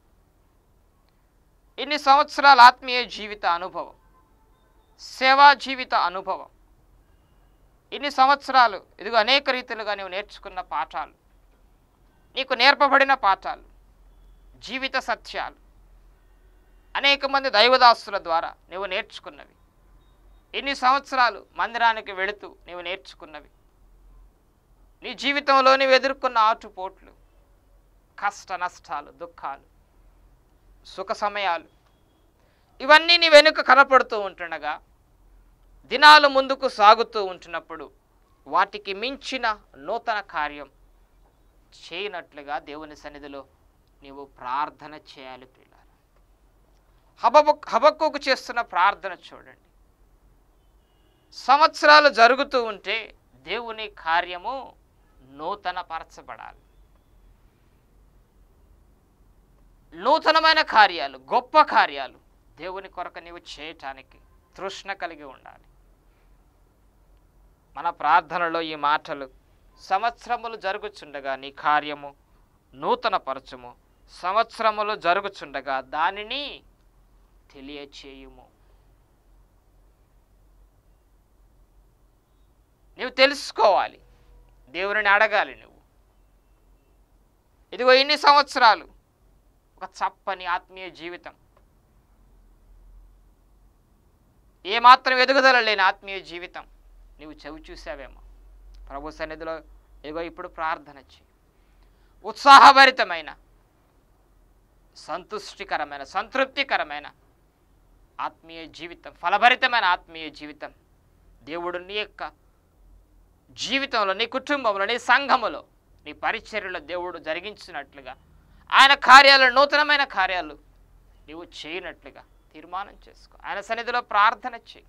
ఇన్ని సంవత్సరాల ఆత్మీయ జీవిత అనుభవం సేవా జీవిత అనుభవం ఇన్ని సంవత్సరాలు ఇదిగో అనేక రీతిలుగా నీవు నేర్చుకున్న పాఠాలు నీకు నేర్పబడిన పాఠాలు జీవిత సత్యాలు అనేక మంది దైవదాసుల ద్వారా నీవు నేర్చుకున్నవి ఇన్ని సంవత్సరాలు మందిరానికి వెళుతూ నీవు నేర్చుకున్నవి నీ జీవితంలో నీవు ఎదుర్కొన్న ఆటుపోట్లు కష్ట నష్టాలు దుఃఖాలు సుఖ సమయాలు ఇవన్నీ నీ వెనుక కనపడుతూ ఉంటుండగా దినాలు ముందుకు సాగుతూ ఉంటున్నప్పుడు వాటికి మించిన నూతన కార్యం చేయనట్లుగా దేవుని సన్నిధిలో నీవు ప్రార్థన చేయాలి పిల్లలు హబబు హబక్కుకు చేస్తున్న ప్రార్థన చూడండి సంవత్సరాలు జరుగుతూ ఉంటే దేవుని కార్యము నూతన పరచబడాలి నూతనమైన కార్యాలు గొప్ప కార్యాలు దేవుని కొరకు నీవు చేయటానికి తృష్ణ కలిగి ఉండాలి మన ప్రార్థనలో ఈ మాటలు సంవత్సరములు జరుగుచుండగా నీ కార్యము నూతన పరచుము సంవత్సరములు జరుగుచుండగా దానిని తెలియచేయుము నువ్వు తెలుసుకోవాలి దేవుని అడగాలి నువ్వు ఇదిగో ఇన్ని సంవత్సరాలు ఒక చప్పని ఆత్మీయ జీవితం ఏమాత్రం ఎదుగుదల లేని ఆత్మీయ జీవితం నువ్వు చెవి చూసావేమో ప్రభు సన్నిధిలో ఇదిగో ఇప్పుడు ప్రార్థన చేయి ఉత్సాహభరితమైన సంతుష్టికరమైన సంతృప్తికరమైన ఆత్మీయ జీవితం ఫలభరితమైన ఆత్మీయ జీవితం దేవుడు నీ యొక్క జీవితంలో నీ కుటుంబంలో నీ సంఘములో నీ పరిచర్యలో దేవుడు జరిగించినట్లుగా ఆయన కార్యాలు నూతనమైన కార్యాలు నీవు చేయనట్లుగా తీర్మానం చేసుకో ఆయన సన్నిధిలో ప్రార్థన చేయి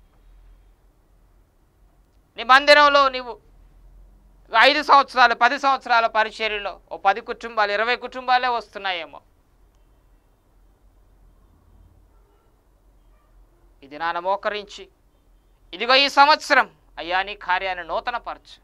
నీ మందిరంలో నీవు ఐదు సంవత్సరాలు పది సంవత్సరాల పరిచర్యలో ఓ పది కుటుంబాలు ఇరవై కుటుంబాలే వస్తున్నాయేమో ఇది నాన్న మోకరించి ఇదిగో ఈ సంవత్సరం అయ్యా నీ కార్యాన్ని నూతనపరచు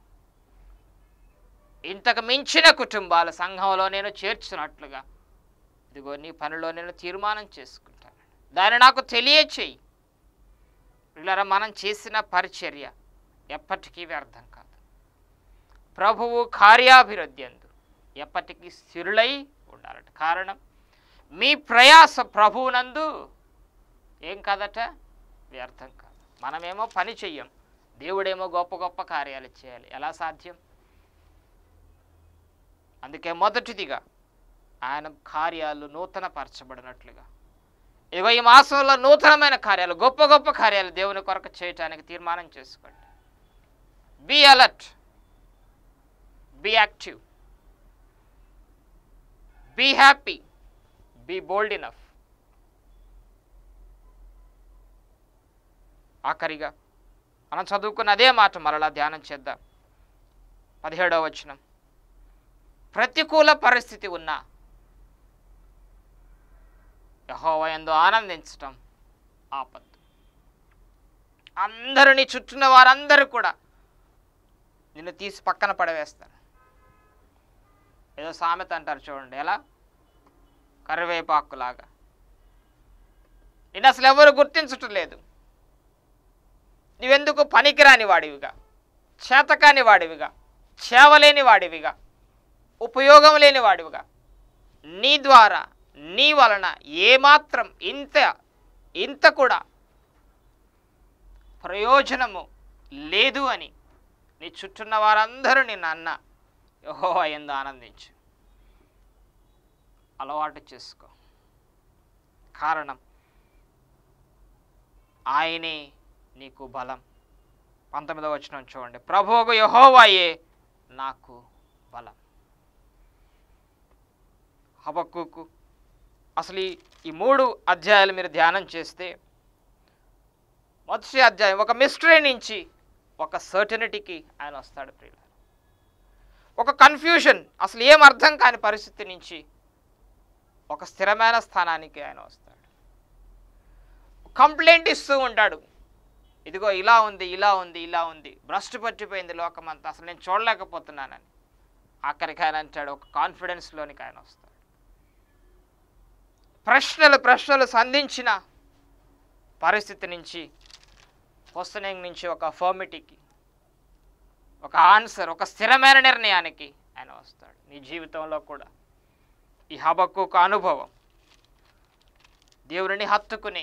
ఇంతకు మించిన కుటుంబాల సంఘంలో నేను చేర్చున్నట్లుగా ఇదిగో నీ పనిలో నేను తీర్మానం చేసుకుంటాను దాన్ని నాకు తెలియచేయి పిల్లరా మనం చేసిన పరిచర్య ఎప్పటికీ వ్యర్థం కాదు ప్రభువు కార్యాభివృద్ధి అందు ఎప్పటికీ స్థిరులై ఉండాలట కారణం మీ ప్రయాస ప్రభువునందు ఏం కాదట వ్యర్థం కాదు మనమేమో పని చెయ్యం దేవుడేమో గొప్ప గొప్ప కార్యాలు చేయాలి ఎలా సాధ్యం అందుకే మొదటిదిగా ఆయన కార్యాలు నూతన పరచబడినట్లుగా ఇదిగో ఈ మాసంలో నూతనమైన కార్యాలు గొప్ప గొప్ప కార్యాలు దేవుని కొరకు చేయటానికి తీర్మానం చేసుకోండి be alert be active be happy be bold enough ఆఖరిగా మనం చదువుకున్న అదే మాట మరలా ధ్యానం చేద్దాం పదిహేడవ వచనం ప్రతికూల పరిస్థితి ఉన్నా యహోవ ఎందు ఆనందించటం ఆపద్దు అందరూ నీ చుట్టూన్న వారందరూ కూడా నిన్ను తీసి పక్కన పడవేస్తారు ఏదో సామెత అంటారు చూడండి ఎలా కరివేపాకులాగా నేను అసలు ఎవరు గుర్తించటం లేదు నువ్వెందుకు పనికిరాని వాడివిగా చేతకాని వాడివిగా చేవలేని వాడివిగా ఉపయోగం లేని వాడివిగా నీ ద్వారా నీ వలన ఏమాత్రం ఇంత ఇంత కూడా ప్రయోజనము లేదు అని నీ చుట్టూన్న వారందరూ నిన్ను అన్న యహో ఎందు ఆనందించు అలవాటు చేసుకో కారణం ఆయనే నీకు బలం పంతొమ్మిదవ వచనం చూడండి ప్రభువుకు యహోవాయే నాకు బలం హబక్కుకు అసలు ఈ ఈ మూడు అధ్యాయాలు మీరు ధ్యానం చేస్తే మొదటి అధ్యాయం ఒక మిస్టరీ నుంచి ఒక సర్టనిటీకి ఆయన వస్తాడు ప్రియుల ఒక కన్ఫ్యూషన్ అసలు ఏం అర్థం కాని పరిస్థితి నుంచి ఒక స్థిరమైన స్థానానికి ఆయన వస్తాడు కంప్లైంట్ ఇస్తూ ఉంటాడు ఇదిగో ఇలా ఉంది ఇలా ఉంది ఇలా ఉంది భ్రష్టు పట్టిపోయింది లోకమంతా అసలు నేను చూడలేకపోతున్నానని ఆఖరికి ఆయన అంటాడు ఒక కాన్ఫిడెన్స్లోనికి ఆయన వస్తాడు ప్రశ్నలు ప్రశ్నలు సంధించిన పరిస్థితి నుంచి క్వశ్చనింగ్ నుంచి ఒక ఫర్మిటీకి ఒక ఆన్సర్ ఒక స్థిరమైన నిర్ణయానికి ఆయన వస్తాడు నీ జీవితంలో కూడా ఈ హబక్కు ఒక అనుభవం దేవుడిని హత్తుకుని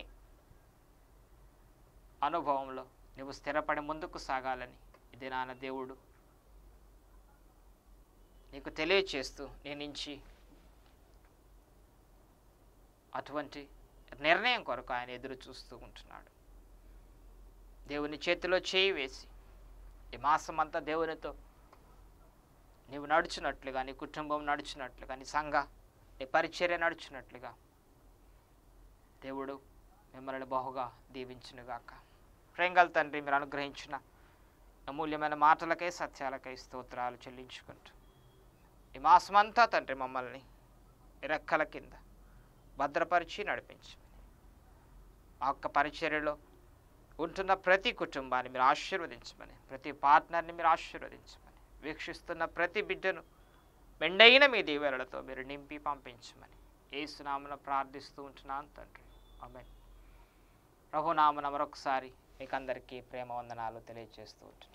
అనుభవంలో నువ్వు స్థిరపడి ముందుకు సాగాలని ఇది నాన్న దేవుడు నీకు తెలియచేస్తూ నీ నుంచి అటువంటి నిర్ణయం కొరకు ఆయన ఎదురు చూస్తూ ఉంటున్నాడు దేవుని చేతిలో చేయి వేసి ఈ మాసం అంతా దేవునితో నీవు నడుచున్నట్లుగా నీ కుటుంబం నడుచున్నట్లుగా నీ సంఘ నీ పరిచర్య నడుచున్నట్లుగా దేవుడు మిమ్మల్ని బహుగా దీవించునుగాక ప్రేంగల్ తండ్రి మీరు అనుగ్రహించిన అమూల్యమైన మాటలకై సత్యాలకై స్తోత్రాలు చెల్లించుకుంటూ ఈ మాసమంతా తండ్రి మమ్మల్ని ఈ రెక్కల కింద భద్రపరిచి నడిపించమని మా యొక్క పరిచర్యలో ఉంటున్న ప్రతి కుటుంబాన్ని మీరు ఆశీర్వదించమని ప్రతి పార్ట్నర్ని మీరు ఆశీర్వదించమని వీక్షిస్తున్న ప్రతి బిడ్డను మెండైన మీ దీవెనలతో మీరు నింపి పంపించమని ఏసునామన ప్రార్థిస్తూ ఉంటున్నాను తండ్రి ఆమె ప్రభునామన మరొకసారి మీకు అందరికీ ప్రేమ వందనాలు తెలియజేస్తూ ఉంటున్నాను